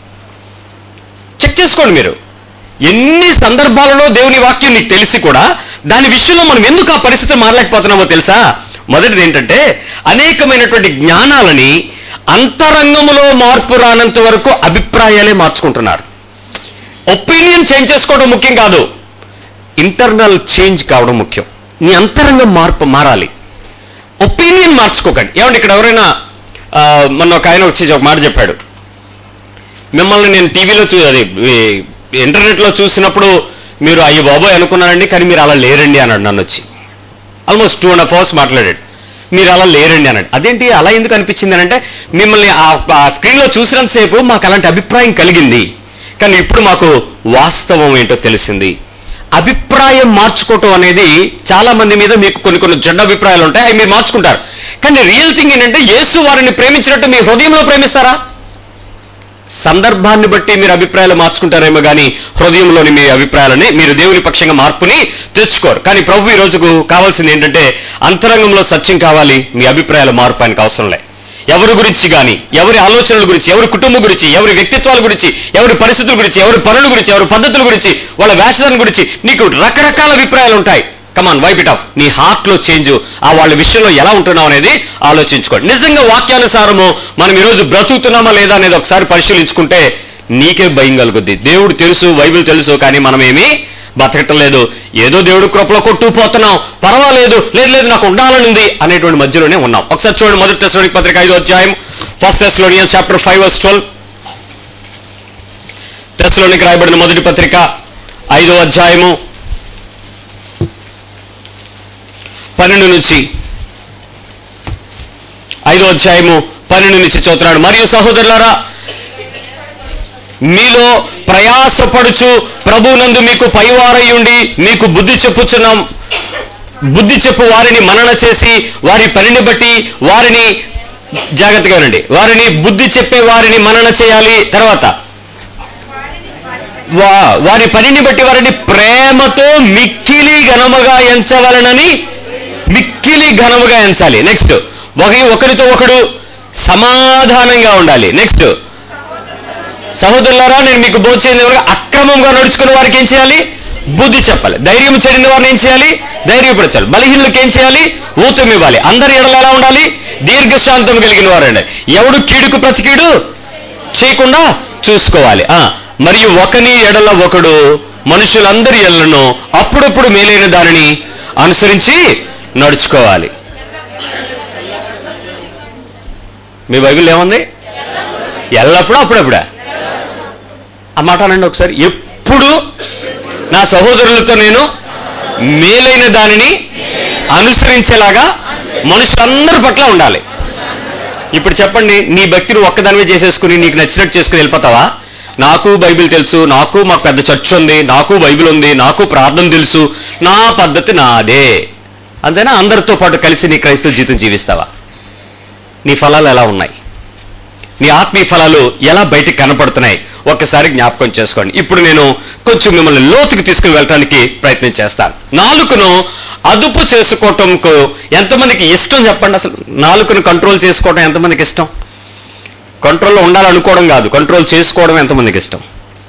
చెక్ చేసుకోండి మీరు ఎన్ని సందర్భాలలో దేవుని వాక్యం నీకు తెలిసి కూడా దాని విషయంలో మనం ఎందుకు ఆ పరిస్థితి మారలేకపోతున్నామో తెలుసా మొదటిది ఏంటంటే అనేకమైనటువంటి జ్ఞానాలని అంతరంగములో మార్పు రానంత వరకు అభిప్రాయాలే మార్చుకుంటున్నారు ఒపీనియన్ చేంజ్ చేసుకోవడం ముఖ్యం కాదు ఇంటర్నల్ చేంజ్ కావడం ముఖ్యం నీ అంతరంగం మార్పు మారాలి ఒపీనియన్ మార్చుకోకండి ఏమంటే ఇక్కడ ఎవరైనా ఆ, మొన్న ఒక ఆయన వచ్చి ఒక మాట చెప్పాడు మిమ్మల్ని నేను టీవీలో చూ అది ఇంటర్నెట్ లో చూసినప్పుడు మీరు అయ్యి బాబోయ్ అనుకున్నానండి కానీ మీరు అలా లేరండి అన్నాడు నన్ను వచ్చి almost two and half hours మాట్లాడాడు మీరు అలా లేరండి అన్నాడు అదేంటి అలా ఎందుకు అనిపించింది అని అంటే మిమ్మల్ని ఆ స్క్రీన్ లో చూసినంతసేపు మాకు అలాంటి అభిప్రాయం కలిగింది కానీ ఇప్పుడు మాకు వాస్తవం ఏంటో తెలిసింది అభిప్రాయం మార్చుకోవటం అనేది చాలా మంది మీద మీకు కొన్ని కొన్ని చెడ్డ అభిప్రాయాలు ఉంటాయి అవి మీరు మార్చుకుంటారు కానీ రియల్ థింగ్ ఏంటంటే యేసు వారిని ప్రేమించినట్టు మీ హృదయంలో ప్రేమిస్తారా సందర్భాన్ని బట్టి మీరు అభిప్రాయాలు మార్చుకుంటారేమో కానీ హృదయంలోని మీ అభిప్రాయాలని మీరు దేవుని పక్షంగా మార్పుని తెచ్చుకోరు కానీ ప్రభు ఈ రోజుకు కావాల్సింది ఏంటంటే అంతరంగంలో సత్యం కావాలి మీ అభిప్రాయాల మార్పు ఆయనకు అవసరం లే ఎవరి గురించి కానీ ఎవరి ఆలోచనల గురించి ఎవరి కుటుంబం గురించి ఎవరి వ్యక్తిత్వాల గురించి ఎవరి పరిస్థితుల గురించి ఎవరి పనుల గురించి ఎవరి పద్ధతుల గురించి వాళ్ళ వేషధారణ గురించి నీకు రకరకాల అభిప్రాయాలు ఉంటాయి కమాన్ వైప్ ఇట్ ఆఫ్ నీ హార్ట్ లో చేంజ్ ఆ వాళ్ళ విషయంలో ఎలా ఉంటున్నావు అనేది ఆలోచించుకోండి నిజంగా వాక్యానుసారము మనం ఈరోజు బ్రతుకుతున్నామా లేదా అనేది ఒకసారి పరిశీలించుకుంటే నీకే భయం కలుగుద్ది దేవుడు తెలుసు బైబిల్ తెలుసు కానీ మనమేమి బతకటం లేదు ఏదో దేవుడు కృపలో కొట్టుకుపోతున్నాం పర్వాలేదు లేదు లేదు నాకు ఉండాలని ఉంది అనేటువంటి మధ్యలోనే ఉన్నాం ఒకసారి చూడండి మొదటి టెస్లోని పత్రిక ఐదో అధ్యాయం first Thessalonian chapter five verse twelve టెస్లోనికి రాయబడిన మొదటి పత్రిక ఐదో అధ్యాయము పన్నెండు నుంచి ఐదో అధ్యాయము పన్నెండు నుంచి చదువుతున్నాడు మరియు సహోదరులారా మీలో ప్రయాసపడుచు ప్రభునందు మీకు పైవారయ్యుండి మీకు బుద్ధి చెప్పుచున్నాం బుద్ధి చెప్పు వారిని మనన చేసి వారి పనిని బట్టి వారిని జాగ్రత్తగా వినండి వారిని బుద్ధి చెప్పే వారిని మనన చేయాలి తర్వాత వా- వారి పనిని బట్టి వారిని ప్రేమతో మిక్కిలి ఘనముగా ఎంచవలనని మిక్కిలి ఘనముగా ఎంచాలి నెక్స్ట్ ఒక ఒకరితో ఒకడు సమాధానంగా ఉండాలి నెక్స్ట్ సహోదరులారా నేను మీకు బోధించేది ఎవరు అక్రమంగా నడుచుకున్న వారికి ఏం చేయాలి బుద్ధి చెప్పాలి ధైర్యం చెడిన వారిని ఏం చేయాలి ధైర్యపరచాలి బలహీనులకు ఏం చేయాలి ఊతం ఇవ్వాలి అందరి ఎడలు ఎలా ఉండాలి దీర్ఘశాంతం కలిగిన వారండి ఎవడు కీడుకు ప్రతి కీడు చేయకుండా చూసుకోవాలి ఆ మరియు ఒకని ఎడల ఒకడు మనుషులందరి ఎడలను అప్పుడప్పుడు మేలైన దానిని అనుసరించి నడుచుకోవాలి మీ బైబిల్ ఏముంది ఎల్లప్పుడూ అప్పుడప్పుడా ఆ మాట అనండి ఒకసారి ఎప్పుడు నా సహోదరులతో నేను మేలైన దానిని అనుసరించేలాగా మనుషులందరి పట్ల ఉండాలి ఇప్పుడు చెప్పండి నీ భక్తిని ఒక్కదానివే చేసేసుకుని నీకు నచ్చినట్టు చేసుకుని వెళ్ళిపోతావా నాకు బైబిల్ తెలుసు నాకు మాకు పెద్ద చర్చ్ ఉంది నాకు బైబిల్ ఉంది నాకు ప్రార్థన తెలుసు నా పద్ధతి నాదే అంతేనా అందరితో పాటు కలిసి నీ క్రైస్తవ జీవితం జీవిస్తావా నీ ఫలాలు ఎలా ఉన్నాయి నీ ఆత్మీయ ఫలాలు ఎలా బయటికి కనపడుతున్నాయి ఒక్కసారి జ్ఞాపకం చేసుకోండి ఇప్పుడు నేను కొంచెం మిమ్మల్ని లోతుకి తీసుకుని వెళ్ళడానికి ప్రయత్నం చేస్తాను నాలుకను అదుపు చేసుకోవటంకు ఎంతమందికి ఇష్టం చెప్పండి అసలు నాలుకను కంట్రోల్ చేసుకోవడం ఎంతమందికి ఇష్టం కంట్రోల్లో ఉండాలనుకోవడం కాదు కంట్రోల్ చేసుకోవడం ఎంతమందికి ఇష్టం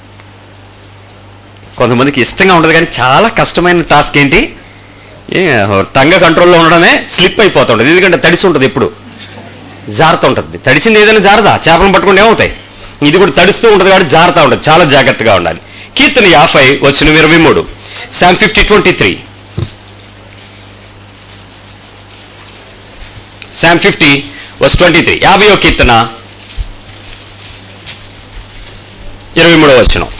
కొంతమందికి ఇష్టంగా ఉండదు కానీ చాలా కష్టమైన టాస్క్ ఏంటి ఏ, టంగ కంట్రోల్లో ఉండడమే స్లిప్ అయిపోతుంటది ఎందుకంటే తడిసి ఉంటుంది ఎప్పుడు జారుతూ ఉంటుంది తడిసింది ఏదైనా జారదా చేపలను పట్టుకుంటే ఏమవుతాయి ఇది కూడా తడుస్తూ ఉంటుంది కాబట్టి జారుతూ ఉంటుంది చాలా జాగ్రత్తగా ఉండాలి కీర్తన యాభై వచ్చిన ఇరవై మూడు Psalm fifty twenty three Psalm fifty verse twenty three యాభయో కీర్తన ఇరవై మూడో వచనం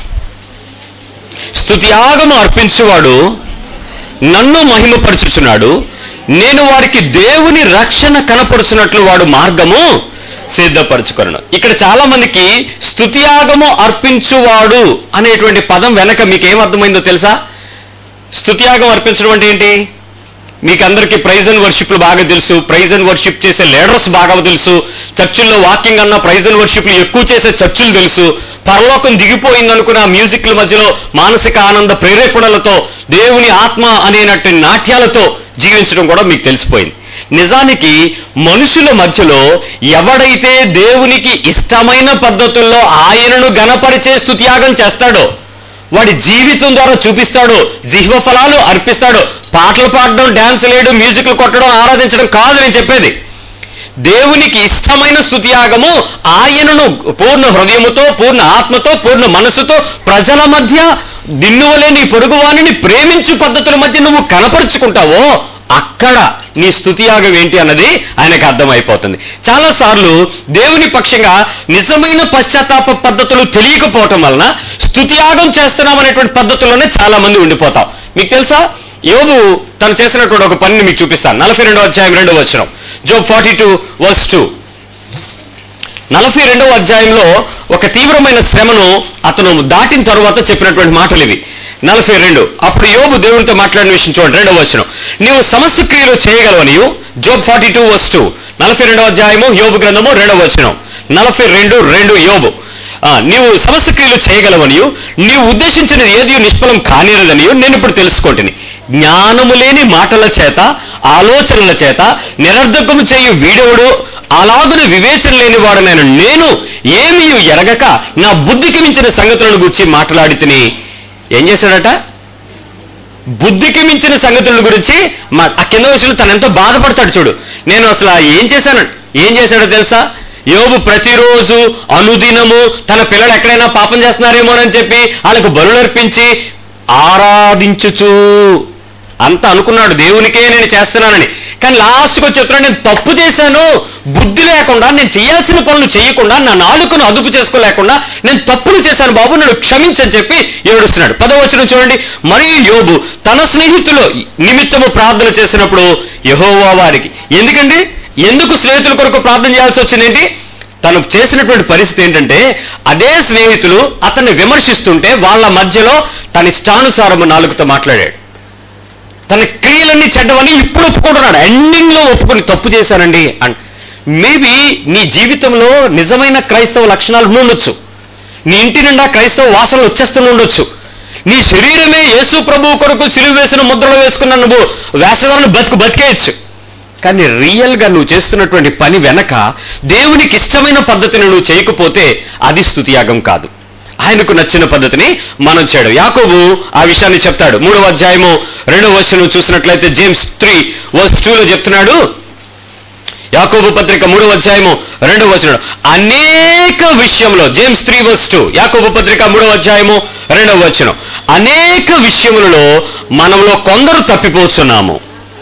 స్తుతియాగము అర్పించువాడు నన్ను మహిమపరచుచున్నాడు నేను వారికి దేవుని రక్షణ కనపరుచున్నట్లు వాడు మార్గము సిద్ధపరచుకొనను ఇక్కడ చాలా మందికి స్తుతియాగము అర్పించువాడు అనేటువంటి పదం వెనక మీకు ఏం అర్థమైందో తెలుసా స్తుతియాగం అర్పించడం అంటే ఏంటి మీకు అందరికీ ప్రైజ్ అండ్ వర్షిప్లు బాగా తెలుసు ప్రైజ్ అండ్ వర్షిప్ చేసే లీడర్స్ బాగా తెలుసు చర్చిల్లో వాకింగ్ అన్న ప్రైజ్ అండ్ వర్షిప్లు ఎక్కువ చేసే చర్చిలు తెలుసు పరలోకం దిగిపోయింది అనుకున్న మ్యూజిక్ల మధ్యలో మానసిక ఆనంద ప్రేరేపణలతో దేవుని ఆత్మ అనేనట్టు నాట్యాలతో జీవించడం కూడా మీకు తెలిసిపోయింది నిజానికి మనుషుల మధ్యలో ఎవడైతే దేవునికి ఇష్టమైన పద్ధతుల్లో ఆయనను గణపరిచే స్తుత్యాగం చేస్తాడో వాడి జీవితం ద్వారా చూపిస్తాడు జిహ్వ ఫలాలు అర్పిస్తాడు పాటలు పాడడం డ్యాన్స్ వేయడం మ్యూజిక్లు కొట్టడం ఆరాధించడం కాదు నేను చెప్పేది దేవునికి ఇష్టమైన స్తుతియాగము ఆయనను పూర్ణ హృదయముతో పూర్ణ ఆత్మతో పూర్ణ మనసుతో ప్రజల మధ్య నిన్నువలే నీ పొరుగువాణిని ప్రేమించు పద్ధతుల మధ్య నువ్వు కనపరుచుకుంటావో అక్కడ నీ స్తుతియాగం ఏంటి అన్నది ఆయనకు అర్థమైపోతుంది చాలాసార్లు దేవుని పక్షంగా నిజమైన పశ్చాత్తాప పద్ధతులు తెలియకపోవటం వలన స్తుతియాగం చేస్తున్నాం అనేటువంటి పద్ధతుల్లోనే చాలా మంది ఉండిపోతాం మీకు తెలుసా యోబు తను చేసినటువంటి ఒక పనిని మీకు చూపిస్తాను నలభై రెండో అధ్యాయం రెండో వచ్చిన Job forty two verse two నలభై రెండవ అధ్యాయంలో ఒక తీవ్రమైన శ్రమను అతను దాటిన తరువాత చెప్పినటువంటి మాటలు ఇవి నలభై రెండు అప్పుడు యోబు దేవునితో మాట్లాడిన విషయం చూడండి రెండవ వచనం నీవు సమస్త క్రియలు చేయగలవు నీవు Job forty two verse two నలభై రెండవ అధ్యాయము యోబు గ్రంథము రెండవ వచనం నలభై రెండు రెండు యోబు ఆ, నీవు సమస్త క్రియలు చేయగలవనియు నీవు ఉద్దేశించినది ఏది నిష్ఫలం కానిరదనియు నేను ఇప్పుడు తెలుసుకుంటుని జ్ఞానము లేని మాటల చేత ఆలోచనల చేత నిరర్ధకము చేయు వీడెవడు అలాగున వివేచన లేని వాడనైన నేను ఏమీ ఎరగక నా బుద్ధికి మించిన సంగతులను గురించి మాట్లాడి తిని ఏం చేశాడట బుద్ధికి మించిన సంగతుల గురించి మా ఆ కింద వయసులో తను ఎంతో బాధపడతాడు చూడు నేను అసలు ఆ ఏం చేశాను ఏం చేశాడో తెలుసా యోబు ప్రతిరోజు అనుదినము తన పిల్లలు ఎక్కడైనా పాపం చేస్తున్నారేమోనని చెప్పి వాళ్ళకు బలులర్పించి ఆరాధించుచు అంత అనుకున్నాడు దేవునికే నేను చేస్తున్నానని కానీ లాస్ట్కి వచ్చి చెప్తున్నాడు నేను తప్పు చేశాను బుద్ధి లేకుండా నేను చేయాల్సిన పనులు చేయకుండా నా నాలుకను అదుపు చేసుకోలేకుండా నేను తప్పులు చేశాను బాబు నన్ను క్షమించని చెప్పి ఏడుస్తున్నాడు పదవచనం చూడండి మరియు యోబు తన స్నేహితులు నిమిత్తము ప్రార్థన చేసినప్పుడు యహోవా వారికి ఎందుకండి ఎందుకు స్నేహితుల కొరకు ప్రార్థన చేయాల్సి వచ్చిందేంటి తను చేసినటువంటి పరిస్థితి ఏంటంటే అదే స్నేహితులు అతన్ని విమర్శిస్తుంటే వాళ్ళ మధ్యలో తన ఇష్టానుసారము నాలుగుతో మాట్లాడాడు తన క్రియలన్నీ చెడ్డవని ఇప్పుడు ఒప్పుకుంటున్నాడు ఎండింగ్ లో ఒప్పుకొని తప్పు చేశానండి అండ్ మేబీ నీ జీవితంలో నిజమైన క్రైస్తవ లక్షణాలు ఉండొచ్చు నీ ఇంటి నిండా క్రైస్తవ వాసనలు వచ్చేస్తూ ఉండొచ్చు నీ శరీరమే యేసు ప్రభువు కొరకు సిలువ వేసిన ముద్రలు వేసుకున్న నువ్వు వేషధాలను బతుకు బతికేయచ్చు కానీ రియల్ గా నువ్వు చేస్తున్నటువంటి పని వెనక దేవునికి ఇష్టమైన పద్ధతిని నువ్వు చేయకపోతే అది స్తుతియాగం కాదు ఆయనకు నచ్చిన పద్ధతిని మనం చేయడం యాకోబు ఆ విషయాన్ని చెప్తాడు మూడవ అధ్యాయము రెండవ వర్షం చూసినట్లయితే జేమ్స్ త్రీ వర్స్ టూలో చెప్తున్నాడు యాకోబు పత్రిక మూడవ అధ్యాయము రెండవ వచనం అనేక విషయంలో జేమ్స్ త్రీ వర్స్ టూ యాకోబు పత్రిక మూడవ అధ్యాయము రెండవ వచనం అనేక విషయములలో మనలో కొందరు తప్పిపోతున్నాము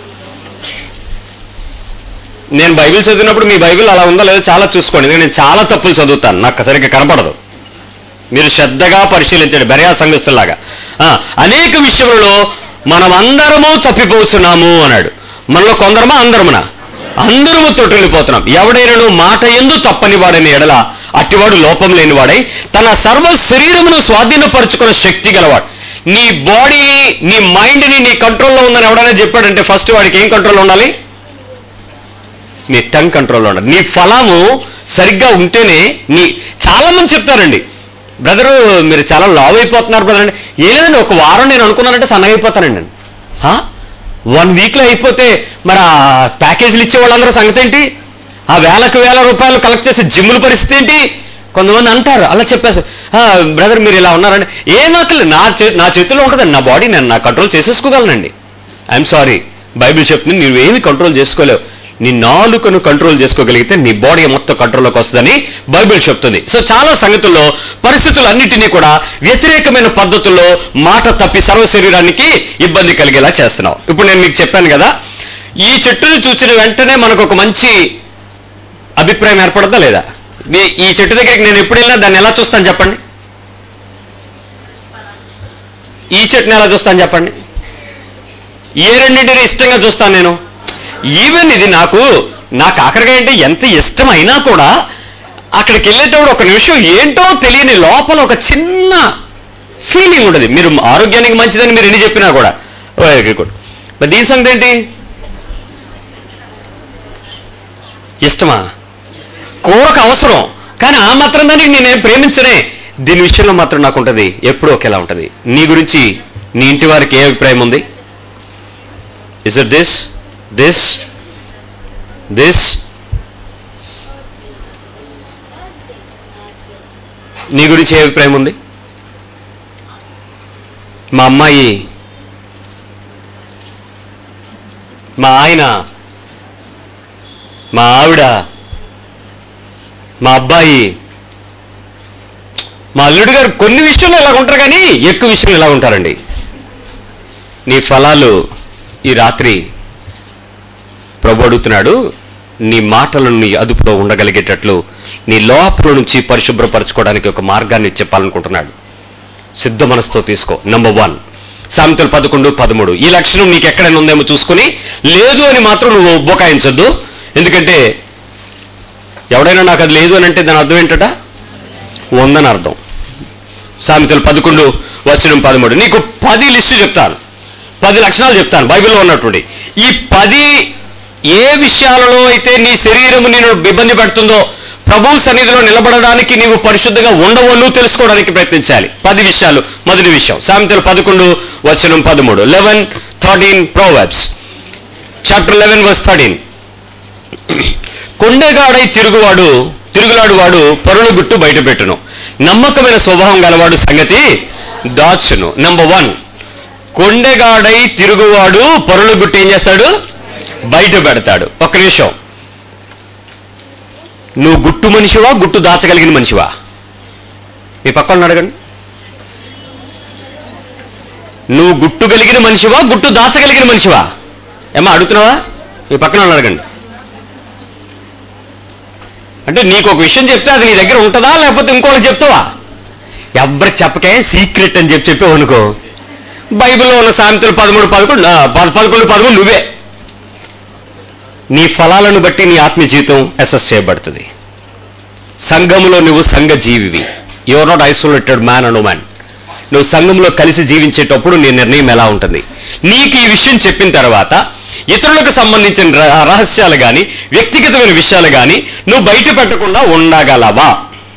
నేను బైబిల్ చదివినప్పుడు మీ బైబిల్ అలా ఉందో లేదో చాలా చూసుకోండి ఎందుకంటే నేను చాలా తప్పులు చదువుతాను నాకు సరిగ్గా కనపడదు మీరు శ్రద్ధగా పరిశీలించండి బెరయా సంఘస్థులాగా ఆ, అనేక విషయములలో మనం అందరము తప్పిపోతున్నాము అన్నాడు మనలో కొందరమా అందరమునా అందరము తొట్టిల్లిపోతున్నాం ఎవడైనను మాట ఎందు తప్పని వాడని ఎడల అట్టివాడు లోపం లేనివాడై తన సర్వ శరీరమును స్వాధీనపరుచుకున్న శక్తి గలవాడు నీ బాడీ నీ మైండ్ని నీ కంట్రోల్లో ఉందని ఎవడైనా చెప్పాడంటే ఫస్ట్ వాడికి ఏం కంట్రోల్లో ఉండాలి నీ టంగ్ కంట్రోల్లో ఉండాలి నీ ఫలము సరిగ్గా ఉంటేనే నీ చాలా మంది చెప్తారండి బ్రదరు మీరు చాలా లావ్ అయిపోతున్నారు బ్రదర్ అంటే ఏ లేదండి ఒక వారం నేను అనుకున్నానంటే సన్నగా అయిపోతానండి నేను వన్ వీక్లో అయిపోతే మరి ఆ ప్యాకేజీలు ఇచ్చే వాళ్ళందరూ సంగతి ఏంటి ఆ వేలకు వేల రూపాయలు కలెక్ట్ చేసే జిమ్ముల పరిస్థితి ఏంటి కొంతమంది అంటారు అలా చెప్పేసి బ్రదర్ మీరు ఇలా ఉన్నారంటే ఏ నాకు నా చే నా చేతిలో ఉంటుందండి నా బాడీ నేను నా కంట్రోల్ చేసేసుకోగలనండి ఐఎమ్ సారీ బైబిల్ చెప్తుంది నువ్వేమి కంట్రోల్ చేసుకోలేవు నీ నాలుకను కంట్రోల్ చేసుకోగలిగితే నీ బాడీ మొత్తం కంట్రోల్లోకి వస్తుందని బైబిల్ చెప్తుంది సో చాలా సంగతుల్లో పరిస్థితులన్నిటినీ కూడా వ్యతిరేకమైన పద్ధతుల్లో మాట తప్పి సర్వ శరీరానికి ఇబ్బంది కలిగేలా చేస్తున్నావు ఇప్పుడు నేను మీకు చెప్పాను కదా ఈ చెట్టును చూసిన వెంటనే మనకు ఒక మంచి అభిప్రాయం ఏర్పడదా లేదా ఈ- ఈ చెట్టు దగ్గరికి నేను ఎప్పుడు వెళ్ళినా దాన్ని ఎలా చూస్తాను చెప్పండి ఈ చెట్టుని ఎలా చూస్తాను చెప్పండి ఏ రెండింటిని ఇష్టంగా చూస్తాను నేను ఈవెన్ ఇది నాకు నా కాకరకాయ అంటే ఎంత ఇష్టమైనా కూడా అక్కడికి వెళ్ళేటప్పుడు ఒక నిమిషం ఏంటో తెలియని లోపల ఒక చిన్న ఫీలింగ్ ఉండదు మీరు ఆరోగ్యానికి మంచిదని మీరు ఎన్ని చెప్పినా కూడా వెరీ గుడ్ మరి దీని సంగతి ఏంటి ఇష్టమా కూరకు అవసరం కానీ ఆ మాత్రం దానికి నేనేం ప్రేమించనే దీని విషయంలో మాత్రం నాకు ఉంటుంది ఎప్పుడూ ఒకేలా ఉంటుంది నీ గురించి నీ ఇంటి వారికి ఏ అభిప్రాయం ఉంది is it this this this నీ గురించి ఏ అభిప్రాయం ఉంది మా అమ్మాయి మా ఆయన మా ఆవిడ మా అబ్బాయి మా అల్లుడు గారు కొన్ని విషయంలో ఇలా ఉంటారు కానీ ఎక్కువ విషయంలో ఇలా ఉంటారండి నీ ఫలాలు ఈ రాత్రి ప్రభు అడుగుతున్నాడు నీ మాటలను నీ అదుపులో ఉండగలిగేటట్లు నీ లోపల నుంచి పరిశుభ్రపరచుకోవడానికి ఒక మార్గాన్ని చెప్పాలనుకుంటున్నాడు సిద్ధ మనసుతో తీసుకో నంబర్ వన్ సామెతలు పదకొండు పదమూడు ఈ లక్షణం నీకు ఎక్కడైనా ఉందేమో చూసుకుని లేదు అని మాత్రం నువ్వు బొకాయించొద్దు ఎందుకంటే ఎవడైనా నాకు అది లేదు అని అంటే దాని అర్థం ఏంటట ఉందని అర్థం సామెతలు పదకొండు వచనం పదమూడు నీకు పది లిస్టు చెప్తాను పది లక్షణాలు చెప్తాను బైబిల్లో ఉన్నటువంటి ఈ పది ఏ విషయాలలో అయితే నీ శరీరము నేను ఇబ్బంది పెడుతుందో ప్రభు సన్నిధిలో నిలబడడానికి నీవు పరిశుద్ధంగా ఉండవో నువ్వు తెలుసుకోవడానికి ప్రయత్నించాలి పది విషయాలు మొదటి విషయం సామెతలు పదకొండు వచనం పదమూడు eleven thirteen Proverbs chapter eleven verse thirteen కొండెగాడై తిరుగువాడు తిరుగులాడువాడు పరుల గుట్టు బయట పెట్టును నమ్మకమైన స్వభావం గలవాడు సంగతి దాచును నంబర్ వన్ కొండెగాడై తిరుగువాడు పరుల గుట్టు ఏం చేస్తాడు బయట పెడతాడు ఒక్క నిమిషం నువ్వు గుట్టు మనిషివా గుట్టు దాచగలిగిన మనిషివా మీ పక్కన అడగండి నువ్వు గుట్టు కలిగిన మనిషివా గుట్టు దాచగలిగిన మనిషివా ఏమా అడుగుతున్నావా మీ పక్కన వాళ్ళని అడగండి అంటే నీకు ఒక విషయం చెప్తే అది నీ దగ్గర ఉంటుందా లేకపోతే ఇంకోటి చెప్తావా ఎవరికి చెప్పకే సీక్రెట్ అని చెప్పి చెప్పావు అనుకో బైబిల్లో ఉన్న సామెతలు పదమూడు పదకొండు ఆ, పద- పదకొండు పదకొండు నువ్వే నీ ఫలాలను బట్టి నీ ఆత్మీయ జీవితం అసెస్ చేయబడుతుంది సంఘములో నువ్వు సంఘ జీవివి you're not isolated man and man నువ్వు సంఘంలో కలిసి జీవించేటప్పుడు నీ నిర్ణయం ఎలా ఉంటుంది నీకు ఈ విషయం చెప్పిన తర్వాత ఇతరులకు సంబంధించిన ర- రహస్యాలు కానీ వ్యక్తిగతమైన విషయాలు కానీ నువ్వు బయట పెట్టకుండా ఉండగలవా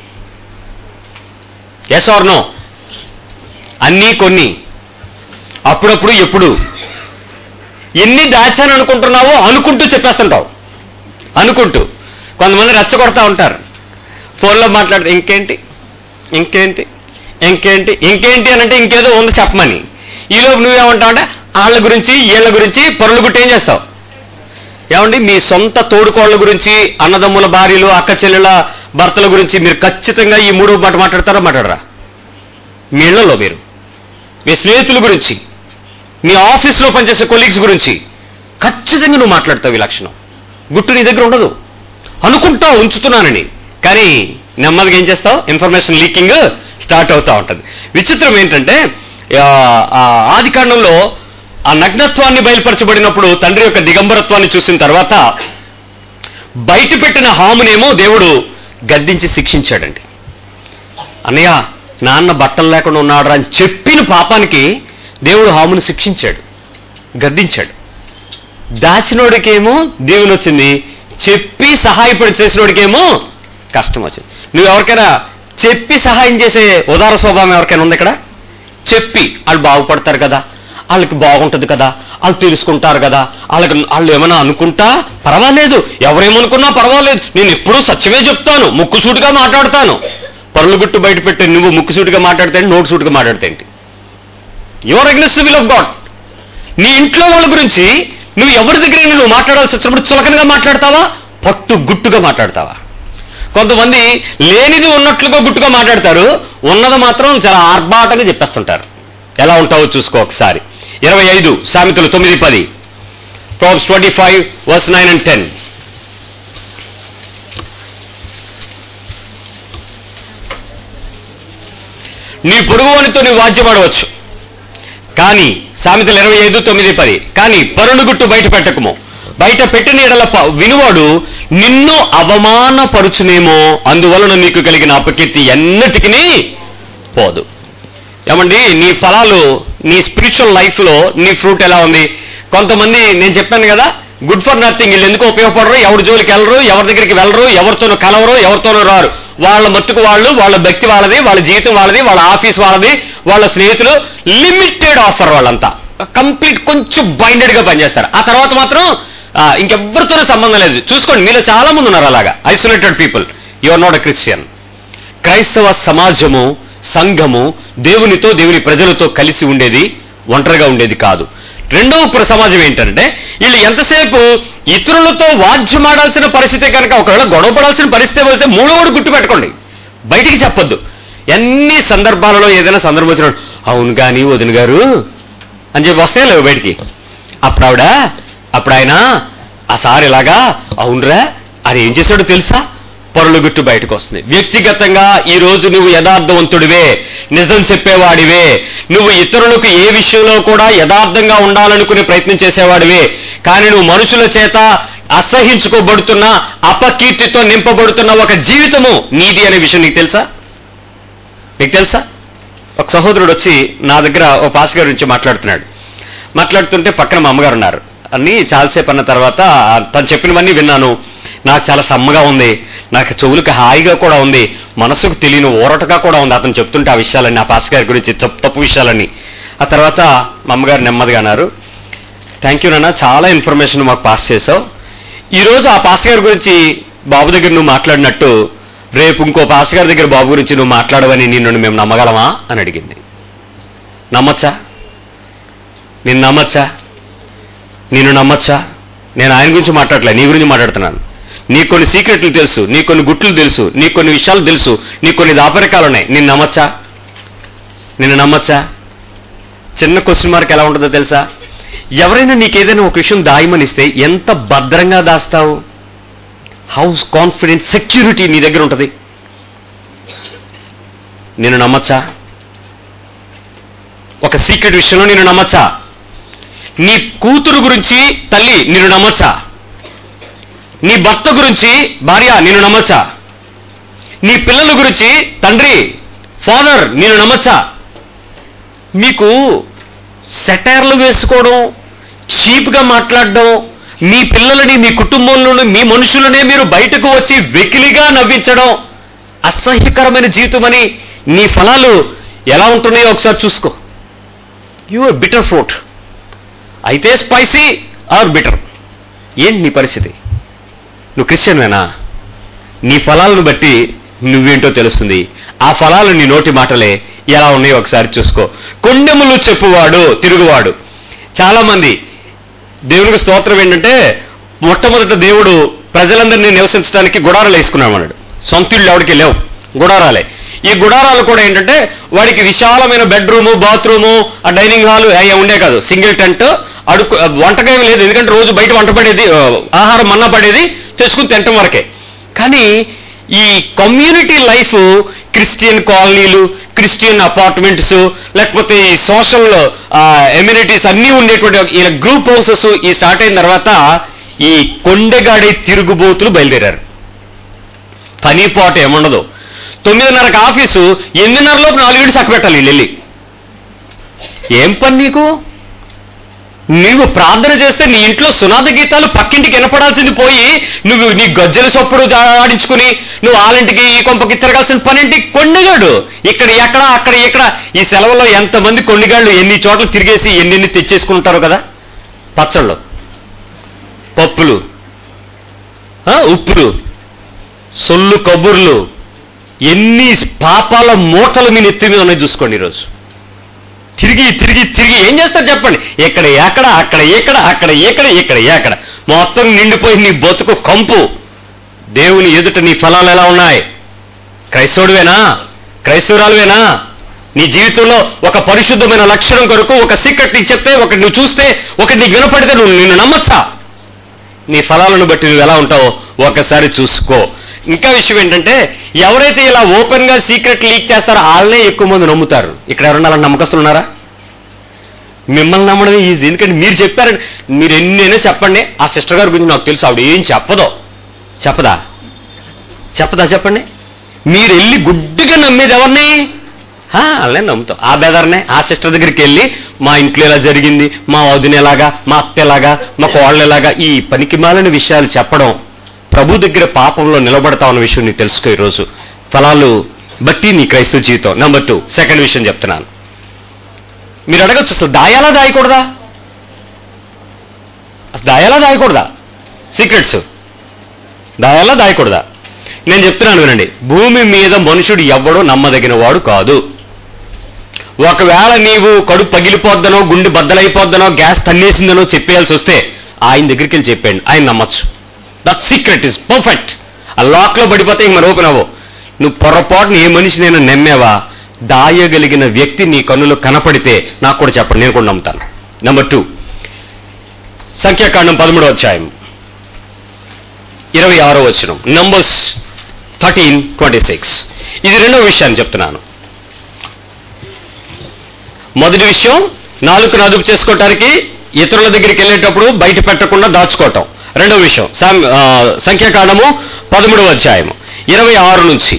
ఎస్ ఆర్ నో అన్నీ కొన్ని అప్పుడప్పుడు ఎప్పుడు ఎన్ని దాచాను అనుకుంటున్నావో అనుకుంటూ చెప్పేస్తుంటావు అనుకుంటూ కొంతమంది రెచ్చగొడతా ఉంటారు ఫోన్లో మాట్లాడితే ఇంకేంటి ఇంకేంటి ఇంకేంటి ఇంకేంటి అని అంటే ఇంకేదో ఉంది చెప్పమని ఈలోపు నువ్వేమంటావు అంటే వాళ్ళ గురించి వీళ్ళ గురించి పరులు గుట్టి ఏం చేస్తావు ఏమండి మీ సొంత తోడుకోళ్ల గురించి అన్నదమ్ముల భార్యలు అక్క చెల్లెల భర్తల గురించి మీరు ఖచ్చితంగా ఈ మూడో మాట మాట్లాడతారా మాట్లాడరా మీ ఇళ్లలో మీరు మీ స్నేహితుల గురించి మీ ఆఫీస్లో పనిచేసే కొలీగ్స్ గురించి ఖచ్చితంగా నువ్వు మాట్లాడతావు ఈ లక్షణం గుట్టు నీ దగ్గర ఉండదు అనుకుంటావు ఉంచుతున్నానని కానీ నెమ్మదిగా ఏం చేస్తావు ఇన్ఫర్మేషన్ లీకింగ్ స్టార్ట్ అవుతా ఉంటుంది విచిత్రం ఏంటంటే ఆ, ఆ ఆది కాండంలో ఆ నగ్నత్వాన్ని బయలుపరచబడినప్పుడు తండ్రి యొక్క దిగంబరత్వాన్ని చూసిన తర్వాత బయట పెట్టిన హామునేమో దేవుడు గద్దించి శిక్షించాడండి అన్నయ్య నాన్న బట్టలు లేకుండా ఉన్నాడు అని చెప్పిన పాపానికి దేవుడు హామును శిక్షించాడు గద్దించాడు దాచినోడికేమో దేవుని వచ్చింది చెప్పి సహాయపడి చేసినోడికేమో కష్టం వచ్చింది నువ్వు ఎవరికైనా చెప్పి సహాయం చేసే ఉదార స్వభావం ఎవరికైనా ఉంది ఇక్కడ చెప్పి వాళ్ళు బాగుపడతారు కదా వాళ్ళకి బాగుంటుంది కదా వాళ్ళు తెలుసుకుంటారు కదా వాళ్ళకి వాళ్ళు ఏమైనా అనుకుంటా పర్వాలేదు ఎవరేమనుకున్నా పర్వాలేదు నేను ఎప్పుడూ సత్యమే చెప్తాను ముక్కుసూటిగా మాట్లాడతాను పరులు గుట్టు బయట పెట్టి నువ్వు ముక్కుసూటిగా మాట్లాడితే నోటు సూటిగా మాట్లాడితే ఏంటి you're against will of God నీ ఇంట్లో వాళ్ళ గురించి నువ్వు ఎవరి దగ్గర నువ్వు మాట్లాడాల్సి వచ్చినప్పుడు చులకనగా మాట్లాడతావా పట్టు గుట్టుగా మాట్లాడతావా కొంతమంది లేనిది ఉన్నట్లుగా గుట్టుగా మాట్లాడతారు ఉన్నది మాత్రం చాలా ఆర్భాటంగా చెప్పేస్తుంటారు ఎలా ఉంటావో చూసుకో ఒకసారి ఇరవై ఐదు సామెతలు తొమ్మిది పది Proverbs twenty five verse nine and ten నీ పొరుగువానితో నీ వాద్యమాడవచ్చు కానీ సామెతలు ఇరవై ఐదు తొమ్మిది పది కానీ పరుడు గుట్టు బయట పెట్టకము బయట పెట్టిన ఎడల ప- వినువాడు నిన్ను అవమానపరుచునేమో అందువలన నీకు కలిగిన అపకీర్తి ఎన్నటికి పోదు ఏమండి నీ ఫలాలు నీ స్పిరిచువల్ లైఫ్లో నీ ఫ్రూట్ ఎలా ఉంది కొంతమంది నేను చెప్పాను కదా గుడ్ ఫర్ నథింగ్ వీళ్ళు ఎందుకు ఉపయోగపడరు ఎవరి జోలికి వెళ్ళరు ఎవరి దగ్గరికి వెళ్ళరు ఎవరితోనూ కలవరు ఎవరితోనూ రారు వాళ్ళ మట్టుకు వాళ్ళు వాళ్ళ వ్యక్తి వాళ్ళది వాళ్ళ జీవితం వాళ్ళది వాళ్ళ ఆఫీస్ వాళ్ళది వాళ్ళ స్నేహితులు లిమిటెడ్ ఆఫర్ వాళ్ళంతా కంప్లీట్ కొంచెం బైండెడ్ గా పనిచేస్తారు ఆ తర్వాత మాత్రం ఆ, ఇంకెవ్వరితోనూ సంబంధం లేదు చూసుకోండి మీలో చాలా మంది ఉన్నారు అలాగా isolated people you are not a Christian క్రైస్తవ సమాజము సంఘము దేవునితో దేవుని ప్రజలతో కలిసి ఉండేది ఒంటరిగా ఉండేది కాదు రెండవ ప్ర- సమాజం ఏంటంటే వీళ్ళు ఎంతసేపు ఇతరులతో వాద్యమాడాల్సిన పరిస్థితి కనుక ఒకవేళ గొడవ పడాల్సిన పరిస్థితి వస్తే మూడోడు గుర్తు పెట్టుకోండి బయటికి చెప్పొద్దు ఎన్ని సందర్భాలలో ఏదైనా సందర్భం వచ్చినప్పుడు అవును కానీ వదిన గారు అని చెప్పి వస్తే లేవు బయటికి అప్పుడు ఆవిడ అప్పుడు ఆయన ఆ సార్ ఇలాగా అవునరా ఆయన ఏం చేశాడో తెలుసా పొరలు గుట్టు బయటకు వస్తుంది వ్యక్తిగతంగా ఈ రోజు నువ్వు యథార్థవంతుడివే నిజం చెప్పేవాడివే నువ్వు ఇతరులకు ఏ విషయంలో కూడా యథార్థంగా ఉండాలనుకునే ప్రయత్నం చేసేవాడివే కానీ నువ్వు మనుషుల చేత అసహించుకోబడుతున్న అపకీర్తితో నింపబడుతున్న ఒక జీవితము నీది అనే విషయం నీకు తెలుసా నీకు తెలుసా ఒక సహోదరుడు వచ్చి నా దగ్గర ఓ పాస్ గారి గురించి మాట్లాడుతున్నాడు మాట్లాడుతుంటే పక్కన మా అమ్మగారు ఉన్నారు అన్ని చాలాసేపు అన్న తర్వాత తను చెప్పినవన్నీ విన్నాను నాకు చాలా సమ్మగా ఉంది నాకు చెవులకు హాయిగా కూడా ఉంది మనసుకు తెలియని ఊరటగా కూడా ఉంది అతను చెప్తుంటే ఆ విషయాలన్నీ ఆ పాస్ గారి గురించి తప్పు తప్పు విషయాలన్నీ ఆ తర్వాత మా అమ్మగారు నెమ్మదిగా అన్నారు థ్యాంక్ యూ నాన్న చాలా ఇన్ఫర్మేషన్ మాకు పాస్ చేసావు ఈరోజు ఆ పాస్ గారి గురించి బాబు దగ్గర నువ్వు మాట్లాడినట్టు రేపు ఇంకో పాస్ గారి దగ్గర బాబు గురించి నువ్వు మాట్లాడవని నిన్ను మేము నమ్మగలమా అని అడిగింది నమ్మచ్చా నేను నమ్మచ్చా నేను నమ్మచ్చా నేను ఆయన గురించి మాట్లాడలే నీ గురించి మాట్లాడుతున్నాను నీకు కొన్ని సీక్రెట్లు తెలుసు నీకు కొన్ని గుట్లు తెలుసు నీకు కొన్ని విషయాలు తెలుసు నీకు కొన్ని దాపరికాలు ఉన్నాయి నేను నమ్మచ్చా నిన్ను నమ్మచ్చా చిన్న క్వశ్చన్ మార్క్ ఎలా ఉంటుందో తెలుసా ఎవరైనా నీకేదైనా ఒక విషయం దాయమనిస్తే ఎంత భద్రంగా దాస్తావు హౌస్ కాన్ఫిడెన్స్ సెక్యూరిటీ నీ దగ్గర ఉంటుంది నేను నమ్మచ్చా ఒక సీక్రెట్ విషయంలో నేను నమ్మచ్చా నీ కూతురు గురించి తల్లి నిన్ను నమ్మచ్చా నీ భర్త గురించి భార్య నిన్ను నమ్మచ్చా నీ పిల్లల గురించి తండ్రి ఫాదర్ నిన్ను నమ్మచ్చా మీకు సెటైర్లు వేసుకోవడం చీప్గా మాట్లాడడం మీ పిల్లలని మీ కుటుంబంలోని మీ మనుషులనే మీరు బయటకు వచ్చి వెకిలిగా నవ్వించడం అసహ్యకరమైన జీవితం అని నీ ఫలాలు ఎలా ఉంటున్నాయో ఒకసారి చూసుకో యు బిటర్ ఫ్రూట్ అయితే స్పైసీ ఆర్ బిటర్ ఏంటి నీ పరిస్థితి నువ్వు క్రిస్టియన్వేనా నీ ఫలాలను బట్టి నువ్వేంటో తెలుస్తుంది ఆ ఫలాలు నీ నోటి మాటలే ఎలా ఉన్నాయో ఒకసారి చూసుకో కొండెములు చెప్పువాడు తిరుగువాడు చాలా మంది దేవునికి స్తోత్రం ఏంటంటే మొట్టమొదట దేవుడు ప్రజలందరినీ నివసించడానికి గుడారాలు వేసుకున్నాడు అన్నాడు సొంత ఇళ్ళు ఎవరికి లేవు గుడారాలే ఈ గుడారాలు కూడా ఏంటంటే వాడికి విశాలమైన బెడ్రూము బాత్రూము ఆ డైనింగ్ హాల్ అవి ఉండే కాదు సింగిల్ టెంట్ అడుకు వంటగా ఏమీ లేదు ఎందుకంటే రోజు బయట వంట పడేది ఆ, ఆహారం మన్నా పడేది తెచ్చుకుని తినటం వరకే కానీ ఈ కమ్యూనిటీ లైఫ్ క్రిస్టియన్ కాలనీలు క్రిస్టియన్ అపార్ట్మెంట్స్ లేకపోతే ఈ సోషల్ ఎమ్యూనిటీస్ అన్నీ ఉండేటువంటి ఈ గ్రూప్ హౌసెస్ ఈ స్టార్ట్ అయిన తర్వాత ఈ కొండెగాడి తిరుగుబోతులు బయలుదేరారు పని పాట ఏముండదు తొమ్మిదిన్నరకు ఆఫీసు ఎనిమిదిన్నరలోపు నాలుగేళ్ళు చక్కబెట్టాలి వీళ్ళు వెళ్ళి ఏం పని నీకు నీవు ప్రార్థన చేస్తే నీ ఇంట్లో సునాద గీతాలు పక్కింటికి వినపడాల్సింది పోయి నువ్వు నీ గజ్జల సొప్పుడు ఆడించుకుని నువ్వు వాళ్ళింటికి ఈ కొంపకి తిరగాల్సిన పనింటి కొండగాడు ఇక్కడ ఎక్కడ అక్కడ ఇక్కడ ఈ సెలవులో ఎంతమంది కొండిగాళ్ళు ఎన్ని చోట్ల తిరిగేసి ఎన్నెన్ని తెచ్చేసుకుంటారు కదా పచ్చళ్ళు పప్పులు ఆ, ఉప్పులు సొల్లు కబుర్లు ఎన్ని పాపాల మూటలు మీ నెత్తి మీద ఉన్నాయి చూసుకోండి ఈరోజు తిరిగి తిరిగి తిరిగి ఏం చేస్తారు చెప్పండి ఇక్కడ ఎక్కడ అక్కడ ఎక్కడ అక్కడ ఎక్కడ ఇక్కడ ఎక్కడ మొత్తం నిండిపోయి నీ బతుకు కంపు దేవుని ఎదుట నీ ఫలాలు ఎలా ఉన్నాయి క్రైస్తవుడివేనా క్రైస్తవురాలువేనా నీ జీవితంలో ఒక పరిశుద్ధమైన లక్షణం కొరకు ఒక సీక్రెట్ నీకు చెప్తే ఒకటి నువ్వు చూస్తే ఒకటి నీకు వినపడితే నువ్వు నిన్ను నమ్మచ్చా నీ ఫలాలను బట్టి నువ్వు ఎలా ఉంటావో ఒకసారి చూసుకో ఇంకా విషయం ఏంటంటే ఎవరైతే ఇలా ఓపెన్ గా సీక్రెట్ లీక్ చేస్తారో వాళ్ళనే ఎక్కువ మంది నమ్ముతారు ఇక్కడ ఎవరన్నా అలా నమ్మకస్తులు ఉన్నారా మిమ్మల్ని నమ్మడం ఈజీ ఎందుకంటే మీరు చెప్పారండి మీరు ఎన్నైనా చెప్పండి ఆ సిస్టర్ గారి గురించి నాకు తెలుసు ఆవిడ ఏం చెప్పదో చెప్పదా చెప్పదా చెప్పండి మీరు వెళ్ళి గుడ్డిగా నమ్మేది ఎవరిని ఆ, వాళ్ళనే నమ్ముతాం ఆ బెదర్నే ఆ సిస్టర్ దగ్గరికి వెళ్ళి మా ఇంట్లో ఎలా జరిగింది మా వదిన ఎలాగా మా అత్త ఎలాగా మా కోళ్ళు ఎలాగా ఈ పనికిమాలిన విషయాలు చెప్పడం ప్రభు దగ్గర పాపంలో నిలబడతాం అన్న విషయం నీకు తెలుసుకో ఈరోజు ఫలాలు బట్టి నీ క్రైస్తవ జీవితం నెంబర్ టూ సెకండ్ విషయం చెప్తున్నాను మీరు అడగచ్చు అసలు దాయాలా దాయకూడదా అసలు దాయాలా దాయకూడదా సీక్రెట్స్ దాయాలా దాయకూడదా నేను చెప్తున్నాను వినండి భూమి మీద మనుషుడు ఎవ్వడో నమ్మదగిన వాడు కాదు ఒకవేళ నీవు కడుపు పగిలిపోద్దనో గుండె బద్దలైపోద్దనో గ్యాస్ తన్నేసిందనో చెప్పేయాల్సి వస్తే ఆయన దగ్గరికి వెళ్ళి చెప్పండి ఆయన నమ్మచ్చు దట్ సీక్రెట్ ఇస్ పర్ఫెక్ట్ ఆ లాక్ లో పడిపోతే ఇంక మరి ఓపెన్ అవ్వవు నువ్వు పొరపాటున ఏ మనిషి నేను నమ్మేవా దాయగలిగిన వ్యక్తి నీ కన్నులో కనపడితే నాకు కూడా చెప్పండి నేను కూడా నమ్ముతాను నెంబర్ టూ సంఖ్యాకాండం పదమూడో అధ్యాయం ఇరవై ఆరో వచ్చిన నంబర్స్ థర్టీన్ ట్వంటీ సిక్స్ ఇది రెండో విషయాన్ని చెప్తున్నాను మొదటి విషయం నాలుకను అదుపు చేసుకోవటానికి ఇతరుల దగ్గరికి వెళ్ళేటప్పుడు బయట పెట్టకుండా దాచుకోవటం రెండో విషయం సామ్- ఆ, సంఖ్యాకాండము పదమూడవ అధ్యాయము ఇరవై ఆరు నుంచి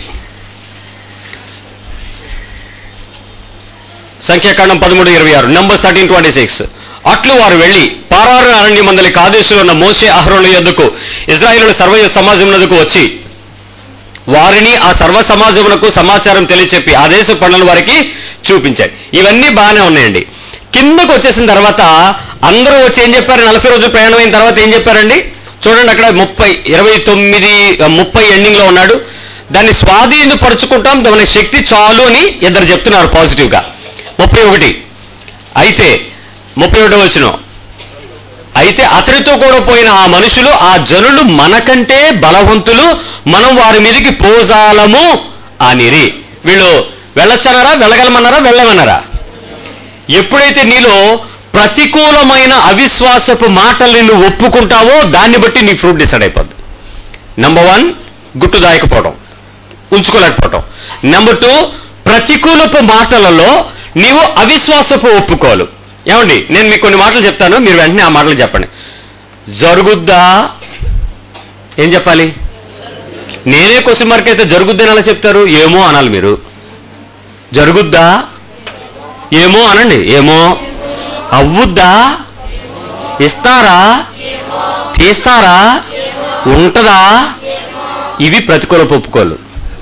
సంఖ్యాకాండం పదమూడు ఇరవై ఆరు నంబర్ థర్టీన్ ట్వంటీ సిక్స్ అట్లు వారు వెళ్లి పారారు అరణ్య మందలి కాదేశులో ఉన్న మోసే అహరోల యొద్దకు ఇజ్రాయిలు సర్వ సమాజమునకు వచ్చి వారిని ఆ సర్వ సమాజమునకు సమాచారం తెలియచెప్పి ఆ దేశ పనులను వారికి చూపించాయి ఇవన్నీ బాగానే ఉన్నాయండి కిందకు వచ్చేసిన తర్వాత అందరూ వచ్చి ఏం చెప్పారు నలభై రోజులు ప్రయాణం అయిన తర్వాత ఏం చెప్పారండి చూడండి అక్కడ ముప్పై ఇరవై తొమ్మిది ముప్పై ఎండింగ్ లో ఉన్నాడు దాన్ని స్వాధీనపరుచుకుంటాం దాని శక్తి చాలు అని ఇద్దరు చెప్తున్నారు పాజిటివ్ గా ముప్పై ఒకటి అయితే ముప్పై ఒకటో వచ్చిన అయితే అతడితో కూడా పోయిన ఆ మనుషులు ఆ జనులు మనకంటే బలవంతులు మనం వారి మీదకి పోజాలము అనిరి వీళ్ళు వెళ్ళొచ్చన్నారా వెళ్ళగలమన్నారా వెళ్ళమన్నారా ఎప్పుడైతే నీలో ప్రతికూలమైన అవిశ్వాసపు మాటల్ని నువ్వు ఒప్పుకుంటావో దాన్ని బట్టి నీ ఫ్రూట్ డిసైడ్ అయిపోద్ది నెంబర్ వన్ గుట్టు దాయకపోవడం ఉంచుకోలేకపోవటం నెంబర్ టూ ప్రతికూలపు మాటలలో నీవు అవిశ్వాసపు ఒప్పుకోలు ఏమండి నేను మీకు కొన్ని మాటలు చెప్తాను మీరు వెంటనే ఆ మాటలు చెప్పండి జరుగుద్దా ఏం చెప్పాలి నేనే క్వశ్చన్ మార్క్ అయితే జరుగుద్దని అలా చెప్తారు ఏమో అనాలి మీరు జరుగుద్దా ఏమో అనండి ఏమో అవ్వుద్దా ఇస్తారా తీస్తారా ఉంటదా ఇవి ప్రతికూల ఒప్పుకోలు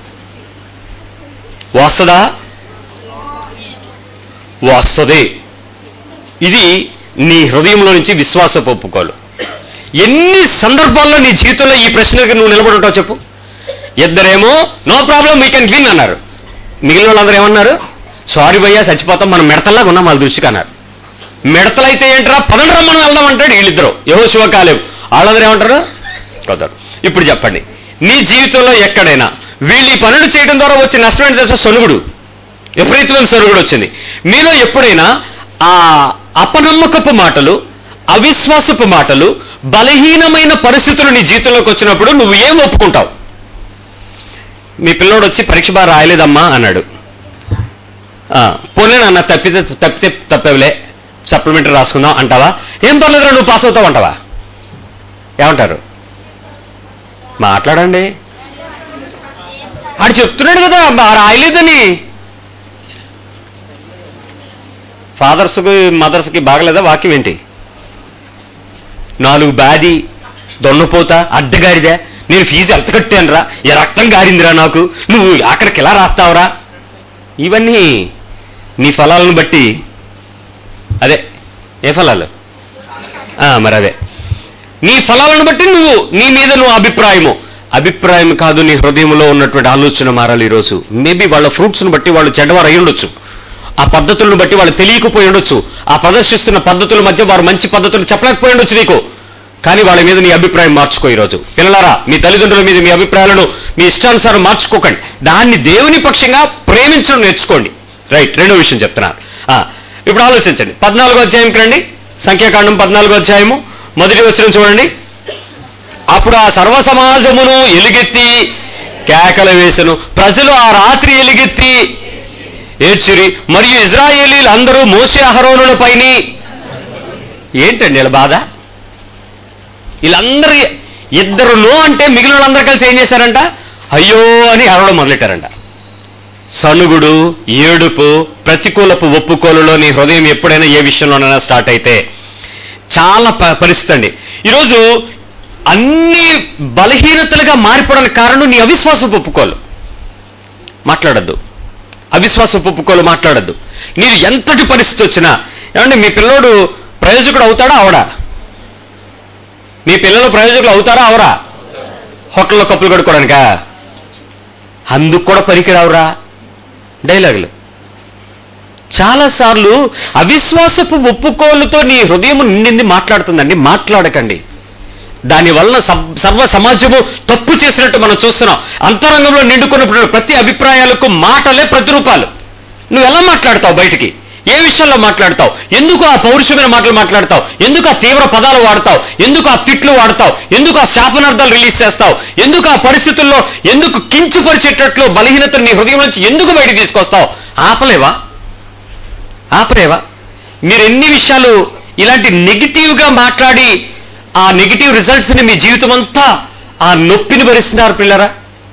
వస్తుందా వస్తుంది ఇది నీ హృదయంలో నుంచి విశ్వాసపు ఒప్పుకోలు ఎన్ని సందర్భాల్లో నీ జీవితంలో ఈ ప్రశ్నకి నువ్వు నిలబడి ఉంటావు చెప్పు ఇద్దరేమో no problem we can win అన్నారు మిగిలిన వాళ్ళందరూ ఏమన్నారు సారీ భయ్యా చచ్చిపోతాం మనం మిడతల్లాగా ఉన్నాం వాళ్ళ దృష్టికి అన్నారు మిడతలైతే ఏంట్రా పదండి రమ్మని వెళ్దాం అంటాడు వీళ్ళిద్దరు ఏవో శివకాలేవు వాళ్ళందరూ ఏమంటారు కుదరదు ఇప్పుడు చెప్పండి నీ జీవితంలో ఎక్కడైనా వీళ్ళు ఈ పనులు చేయడం ద్వారా వచ్చే నష్టం ఏంటి తెలుసా సొనుగుడు విపరీతమైన సొనుగుడు వచ్చింది మీలో ఎప్పుడైనా ఆ అపనమ్మకపు మాటలు అవిశ్వాసపు మాటలు బలహీనమైన పరిస్థితులు నీ జీవితంలోకి వచ్చినప్పుడు నువ్వు ఏం ఒప్పుకుంటావు మీ పిల్లోడు వచ్చి పరీక్ష బాగా రాయలేదమ్మా అన్నాడు ఆ, పోనీ నాన్న తప్పితే తప్పితే తప్పేవులే సప్లిమెంటరీ రాసుకుందాం అంటావా ఏం పర్లేదురా నువ్వు పాస్ అవుతావు అంటావా ఏమంటారు మాట్లాడండి ఆడు చెప్తున్నాడు కదా బా- రాయలేదని ఫాదర్స్కి మదర్స్కి బాగలేదా వాక్యం ఏంటి నాలుగు బాది దొన్నపోత అడ్డగారిదా నేను ఫీజు ఎంత కట్టానురా ఈ రక్తం గారిందిరా నాకు నువ్వు అక్కడికి ఎలా రాస్తావురా ఇవన్నీ నీ ఫలాలను బట్టి అదే ఏ ఫలాలు ఆ, మరి అదే నీ ఫలాలను బట్టి నువ్వు నీ మీద నువ్వు అభిప్రాయము అభిప్రాయం కాదు నీ హృదయంలో ఉన్నటువంటి ఆలోచన మారాలి ఈరోజు మేబీ వాళ్ళ ఫ్రూట్స్ను బట్టి వాళ్ళు చెడ్డవారు అయి ఉండొచ్చు ఆ పద్ధతులను బట్టి వాళ్ళు తెలియకపోయి ఉండొచ్చు ఆ ప్రదర్శిస్తున్న పద్ధతుల మధ్య వారు మంచి పద్ధతులు చెప్పలేకపోయి ఉండొచ్చు నీకు కానీ వాళ్ళ మీద నీ అభిప్రాయం మార్చుకో ఈరోజు పిల్లలారా మీ తల్లిదండ్రుల మీద మీ అభిప్రాయాలను మీ ఇష్టానుసారం మార్చుకోకండి దాన్ని దేవుని పక్షంగా ప్రేమించడం నేర్చుకోండి రైట్ రెండో విషయం చెప్తున్నాను ఆ, ఇప్పుడు ఆలోచించండి పద్నాలుగో అధ్యాయంకి రండి సంఖ్యాకాండం పద్నాలుగో అధ్యాయము మొదటి వచ్చిన చూడండి అప్పుడు ఆ సర్వ సమాజమును ఎలుగెత్తి కేకలు వేసెను ప్రజలు ఆ రాత్రి ఎలుగెత్తి ఏడ్చిరి మరియు ఇజ్రాయేలీలు అందరూ మోసే అహరోనులపైని ఏంటండి వీళ్ళ బాధ వీళ్ళందరూ ఇద్దరు నో అంటే మిగిలిన వాళ్ళందరూ కలిసి ఏం చేశారంట అయ్యో అని అరవడం మొదలెట్టారంట సనుగుడు ఏడుపు ప్రతికూలపు ఒప్పుకోలులో నీ హృదయం ఎప్పుడైనా ఏ విషయంలోనైనా స్టార్ట్ అయితే చాలా ప- పరిస్థితి అండి ఈరోజు అన్ని బలహీనతలుగా మారిపోవడానికి కారణం నీ అవిశ్వాసపు ఒప్పుకోలు మాట్లాడద్దు అవిశ్వాసపు ఒప్పుకోలు మాట్లాడద్దు నీరు ఎంతటి పరిస్థితి వచ్చినా ఏమంటే మీ పిల్లోడు ప్రయోజకుడు అవుతాడా అవడా మీ పిల్లలు ప్రయోజకులు అవుతారా అవరా హోటల్లో కప్పులు కడుక్కోవడానికా అందుకు కూడా పనికిరావురా డైలాగులు చాలాసార్లు అవిశ్వాసపు ఒప్పుకోలుతో నీ హృదయం నిండింది మాట్లాడుతుందండి మాట్లాడకండి దానివల్ల సబ్- సర్వ సమాజము తప్పు చేసినట్టు మనం చూస్తున్నాం అంతరంగంలో నిండుకున్నప్పుడు ప్రతి అభిప్రాయాలకు మాటలే ప్రతిరూపాలు నువ్వు ఎలా మాట్లాడతావు బయటికి ఏ విషయంలో మాట్లాడతావు ఎందుకు ఆ పౌరుషమైన మాటలు మాట్లాడతావు ఎందుకు ఆ తీవ్ర పదాలు వాడతావు ఎందుకు ఆ తిట్లు వాడతావు ఎందుకు ఆ శాపనార్థాలు రిలీజ్ చేస్తావు ఎందుకు ఆ పరిస్థితుల్లో ఎందుకు కించుపరిచేటట్లు బలహీనతను నీ హృదయం నుంచి ఎందుకు బయటికి తీసుకొస్తావు ఆపలేవా ఆపలేవా మీరు ఎన్ని విషయాలు ఇలాంటి నెగిటివ్గా మాట్లాడి ఆ నెగిటివ్ రిజల్ట్స్ని మీ జీవితం అంతా ఆ నొప్పిని భరిస్తున్నారు పిల్లరా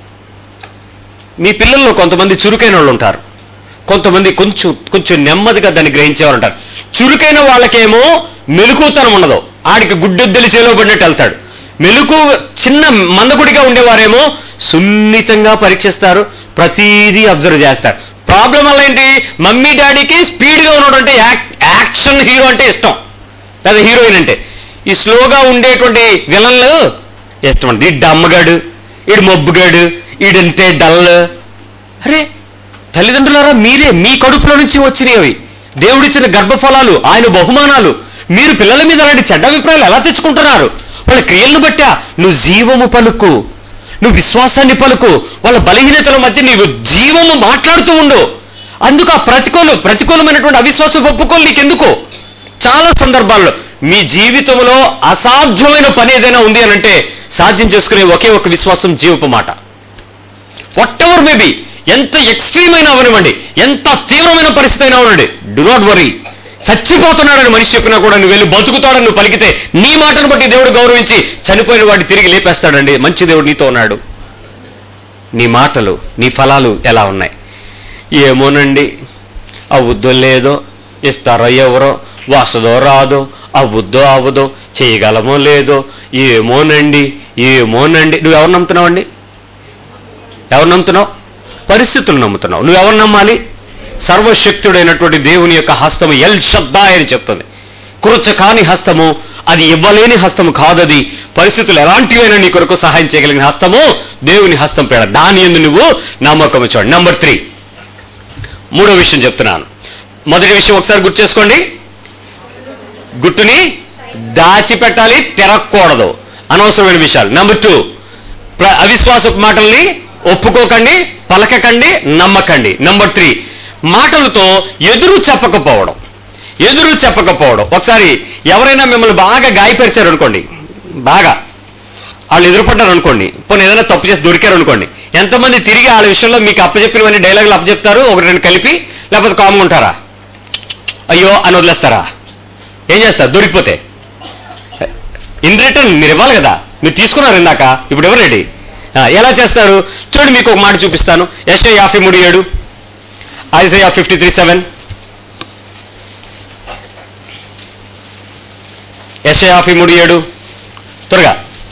మీ పిల్లల్లో కొంతమంది చురుకైన వాళ్ళు ఉంటారు కొంతమంది కొంచెం కొంచెం నెమ్మదిగా దాన్ని గ్రహించేవారు ఉంటారు చురుకైన వాళ్ళకేమో మెలుకుతనం ఉండదు ఆడికి గుడ్డెద్దెలు చేలో పడినట్టు వెళ్తాడు మెలుకు చిన్న మందకుడిగా ఉండేవారేమో సున్నితంగా పరీక్షిస్తారు ప్రతీదీ అబ్జర్వ్ చేస్తారు ప్రాబ్లం వల్ల ఏంటి మమ్మీ డాడీకి స్పీడ్గా ఉన్నాడు అంటే యాక్షన్ హీరో అంటే ఇష్టం లేదా హీరోయిన్ అంటే ఈ స్లోగా ఉండేటువంటి విలన్లు ఇష్టం అండి ఈ డమ్మగాడు ఈడు మొబ్బుగాడు ఈడంటే డల్ అరే తల్లిదండ్రులారా మీరే మీ కడుపులో నుంచి వచ్చినవి దేవుడిచ్చిన గర్భఫలాలు ఆయన బహుమానాలు మీరు పిల్లల మీద అలాంటి చెడ్డ అభిప్రాయాలు ఎలా తెచ్చుకుంటున్నారు వాళ్ళ క్రియలను బట్టా నువ్వు జీవము పలుకు నువ్వు విశ్వాసాన్ని పలుకు వాళ్ళ బలహీనతల మధ్య నీవు జీవము మాట్లాడుతూ ఉండు అందుకు ఆ ప్రతికూల ప్రతికూలమైనటువంటి అవిశ్వాసం ఒప్పుకోలు నీకెందుకు చాలా సందర్భాల్లో మీ జీవితంలో అసాధ్యమైన పని ఏదైనా ఉంది అని అంటే సాధ్యం చేసుకునే ఒకే ఒక విశ్వాసం జీవపు మాట వాట్ ఎవర్ మేబీ ఎంత ఎక్స్ట్రీమ్ అయినా అవనివ్వండి ఎంత తీవ్రమైన పరిస్థితి అయినా ఉండండి డు నాట్ వరీ చచ్చిపోతున్నాడని మనిషి చెప్పినా కూడా నువ్వు వెళ్ళి బతుకుతాడని నువ్వు పలికితే నీ మాటను బట్టి దేవుడు గౌరవించి చనిపోయిన వాడిని తిరిగి లేపేస్తాడండి మంచి దేవుడు నీతో ఉన్నాడు నీ మాటలు నీ ఫలాలు ఎలా ఉన్నాయి ఏమోనండి అవుద్దో లేదో ఇస్తారో ఎవరో వస్తుందో రాదో అవుద్దో అవ్వదో చేయగలమో లేదో ఏమోనండి ఏమోనండి నువ్వు ఎవరు నమ్ముతున్నావండి ఎవరు నమ్ముతున్నావు పరిస్థితులు నమ్ముతున్నావు నువ్వు ఎవరు నమ్మాలి సర్వశక్తుడైనటువంటి దేవుని యొక్క హస్తము ఎల్ శబ్దా అని చెప్తుంది కురచ కాని హస్తము అది ఇవ్వలేని హస్తము కాదది పరిస్థితులు ఎలాంటివైనా నీ కొరకు సహాయం చేయగలిగిన హస్తము దేవుని హస్తం పేడ దాని ఎందు నువ్వు నమ్మకం చూడండి నంబర్ త్రీ మూడో విషయం చెప్తున్నాను మొదటి విషయం ఒకసారి గుర్తు చేసుకోండి గుట్టుని దాచిపెట్టాలి తెరక్కూడదు అనవసరమైన విషయాలు నెంబర్ టూ ప్ర- అవిశ్వాసపు మాటల్ని ఒప్పుకోకండి పలకకండి నమ్మకండి నెంబర్ త్రీ మాటలతో ఎదురు చెప్పకపోవడం ఎదురు చెప్పకపోవడం ఒకసారి ఎవరైనా మిమ్మల్ని బాగా గాయపరిచారు అనుకోండి బాగా వాళ్ళు ఎదురుపడ్డారు అనుకోండి పోనీ ఏదైనా తప్పు చేసి దొరికారు అనుకోండి ఎంతమంది తిరిగి వాళ్ళ విషయంలో మీకు అప్పచెప్పినవన్నీ డైలాగులు అప్పచెప్తారు ఒకటి రెండు కలిపి లేకపోతే కామ్గా ఉంటారా అయ్యో అని వదిలేస్తారా ఏం చేస్తారు దొరికిపోతే ఇన్ రిటర్న్ మీరు ఇవ్వాలి కదా మీరు తీసుకున్నారు ఇందాక ఇప్పుడు ఎవరండి ఎలా చేస్తారు చూడండి మీకు ఒక మాట చూపిస్తాను ఎస్ఐ యాభై మూడు ఏడు ఐసఐ ఫిఫ్టీ త్రీ సెవెన్ ఎస్ఐ యాభై మూడు ఏడు త్వరగా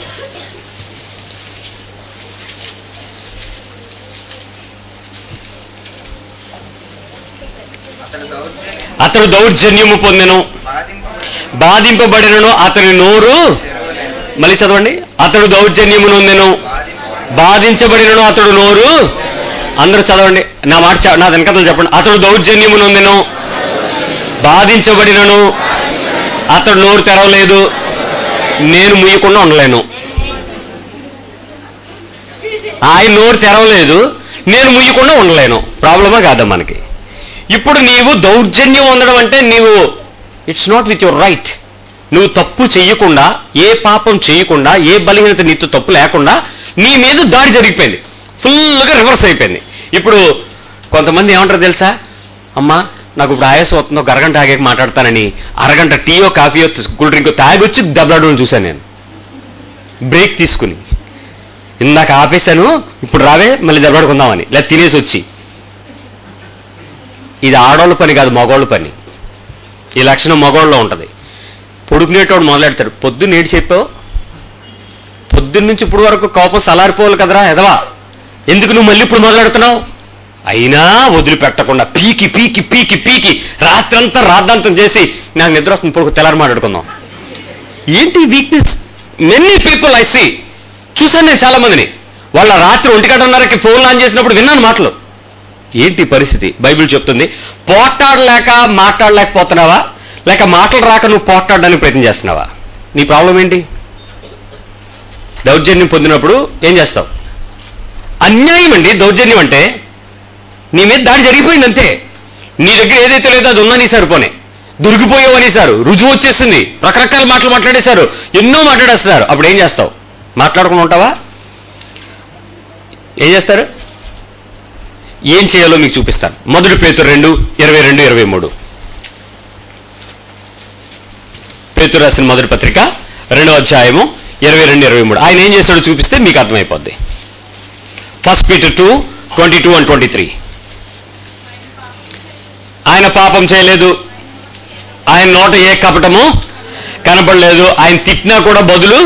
అతడు దౌర్జన్యం అతడు దౌర్జన్యము పొందెను బాధింపబడి బాధింపబడినను అతని నోరు తెరవలేదు. మళ్ళీ చదవండి అతడు దౌర్జన్యము నొందెను బాధింపబడి బాధించబడినను అతడు నోరు అందరూ చదవండి నా మాట చ- నా వెనకతలు చెప్పండి అతడు దౌర్జన్యము నొందెను బాధించబడినను అతడు నోరు తెరవలేదు నేను ముయ్యకుండా ఉండలేను ఆయన నోరు తెరవలేదు నేను ముయ్యకుండా ఉండలేను ప్రాబ్లమా కాదా మనకి ఇప్పుడు నీవు దౌర్జన్యం ఉండడం అంటే నీవు it's not with your right నువ్వు తప్పు చెయ్యకుండా ఏ పాపం చేయకుండా ఏ బలహీనత నీతో తప్పు లేకుండా నీ మీద దాడి జరిగిపోయింది ఫుల్గా రివర్స్ అయిపోయింది ఇప్పుడు కొంతమంది ఏమంటారు తెలుసా అమ్మా నాకు ఇప్పుడు ఆయాసం వస్తుందో ఒక అరగంట ఆగాక మాట్లాడతానని అరగంట టీయో కాఫీయో కూల్ డ్రింక్ తాగొచ్చి దెబ్బలాడడం చూశాను నేను బ్రేక్ తీసుకుని ఇందాక ఆపేశాను ఇప్పుడు రావే మళ్ళీ దెబ్బలాడుకుందామని లేదా తినేసి వచ్చి ఇది ఆడవాళ్ళ పని కాదు మగవాళ్ళ పని ఈ లక్షణం మగవాళ్ళలో ఉంటుంది పొడుకునేటోడు మొదలెడతాడు పొద్దున్న ఏడు చెప్పావు పొద్దున్న నుంచి ఇప్పుడు వరకు కోపం సలారిపోవాలి కదరా ఎదవా ఎందుకు నువ్వు మళ్ళీ ఇప్పుడు మొదలెడుతున్నావు అయినా వదిలిపెట్టకుండా పీకి పీకి పీకి పీకి రాత్రంతా రాద్ధాంతం చేసి నాకు నిద్ర వస్తుంది ఇప్పుడు తెల్లారి మాట్లాడుకుందాం ఏంటి weakness many people I see చూశాను నేను చాలా మందిని వాళ్ళ రాత్రి ఒంటి గంటన్నరకి ఫోన్ ఆన్ చేసినప్పుడు విన్నాను మాటలు ఏంటి పరిస్థితి బైబిల్ చెప్తుంది పోట్లాడలేక మాట్లాడలేకపోతున్నావా లేక మాటలు రాక నువ్వు పోట్లాడడానికి ప్రయత్నం చేస్తున్నావా నీ ప్రాబ్లం ఏంటి దౌర్జన్యం పొందినప్పుడు ఏం చేస్తావు అన్యాయం అండి దౌర్జన్యం అంటే నీ మీద దాడి జరిగిపోయింది అంతే నీ దగ్గర ఏదైతే లేదో అది ఉందని సరిపోనే దొరికిపోయావు అనేసారు రుజువు వచ్చేసింది రకరకాల మాటలు మాట్లాడేశారు ఎన్నో మాట్లాడేస్తున్నారు అప్పుడు ఏం చేస్తావు మాట్లాడకుండా ఉంటావా ఏం చేస్తారు ఏం చేయాలో మీకు చూపిస్తాను మొదటి పేతురు రెండు ఇరవై రెండు ఇరవై మూడు పేతురు రాసిన మొదటి పత్రిక రెండో అధ్యాయము ఇరవై రెండు ఇరవై మూడు ఆయన ఏం చేస్తాడో చూపిస్తే మీకు అర్థమైపోద్ది first Peter two twenty two and twenty three ఆయన పాపం చేయలేదు ఆయన నోట ఏ కపటము కనపడలేదు ఆయన తిట్టినా కూడా బదులు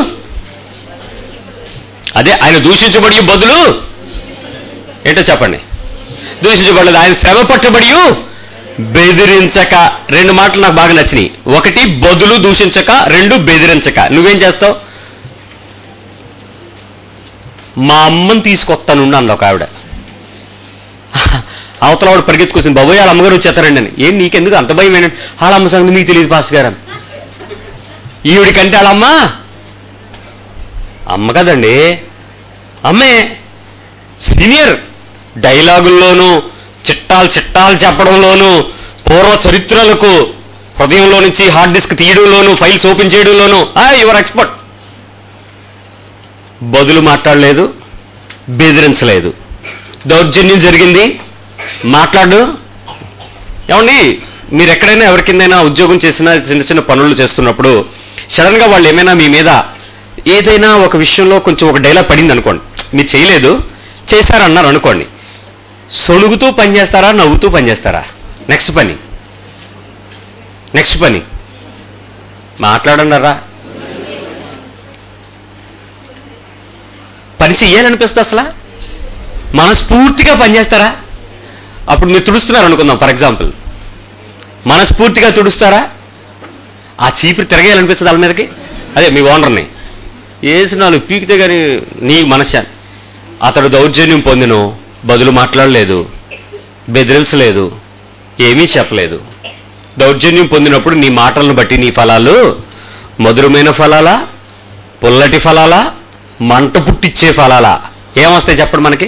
అదే ఆయన దూషించబడి బదులు ఏంటో చెప్పండి దూషించబడలేదు ఆయన శ్రమ పట్టబడి బెదిరించక రెండు మాటలు నాకు బాగా నచ్చినాయి ఒకటి బదులు దూషించక రెండు బెదిరించక నువ్వేం చేస్తావు మా అమ్మని తీసుకొస్తాను అంది ఒక ఆవిడ అవతల ఆవిడ పరిగెత్తుకొచ్చింది బాబోయ్ వాళ్ళ అమ్మగారు వచ్చేస్తారండి అని ఏం నీకెందుకు అంత భయం ఏంటంటే వాళ్ళ అమ్మ సంగతి మీకు తెలియదు పాస్టర్ గారు అని ఈవిడికంటే వాళ్ళమ్మ అమ్మ కదండి అమ్మే సీనియర్ డైలాగుల్లోనూ చిట్టాలు చిట్టాలు చెప్పడంలోనూ పూర్వ చరిత్రలకు హృదయంలో నుంచి హార్డ్ డిస్క్ తీయడంలోనూ ఫైల్స్ ఓపెన్ చేయడంలోనూ యువర్ ఎక్స్పర్ట్ బదులు మాట్లాడలేదు బెదిరించలేదు దౌర్జన్యం జరిగింది మాట్లాడు ఏమండి మీరు ఎక్కడైనా ఎవరి కిందైనా ఉద్యోగం చేసినా చిన్న చిన్న పనులు చేస్తున్నప్పుడు సడన్ గా వాళ్ళు ఏమైనా మీ మీద ఏదైనా ఒక విషయంలో కొంచెం ఒక డైలాగ్ పడింది అనుకోండి మీరు చేయలేదు చేశారన్నారు అనుకోండి సొణుగుతూ పనిచేస్తారా నవ్వుతూ పనిచేస్తారా నెక్స్ట్ పని నెక్స్ట్ పని మాట్లాడన్నారా పని చెయ్యాలనిపిస్తుంది అసలు మనస్ఫూర్తిగా పనిచేస్తారా అప్పుడు మీరు తుడుస్తున్నారు అనుకుందాం ఫర్ ఎగ్జాంపుల్ మనస్ఫూర్తిగా తుడుస్తారా ఆ చీపురు తిరగేయాలనిపిస్తుంది వాళ్ళ మీదకి అదే మీ ఓనర్ని వేసి నాలుగు పీకితే కానీ నీ మనశ్శాంతి అతడు దౌర్జన్యం పొందిను బదులు మాట్లాడలేదు బెదిరించలేదు ఏమీ చెప్పలేదు దౌర్జన్యం పొందినప్పుడు నీ మాటలను బట్టి నీ ఫలాలు మధురమైన ఫలాలా పుల్లటి ఫలాలా మంట పుట్టిచ్చే ఫలాలా ఏమొస్తాయి చెప్పండి మనకి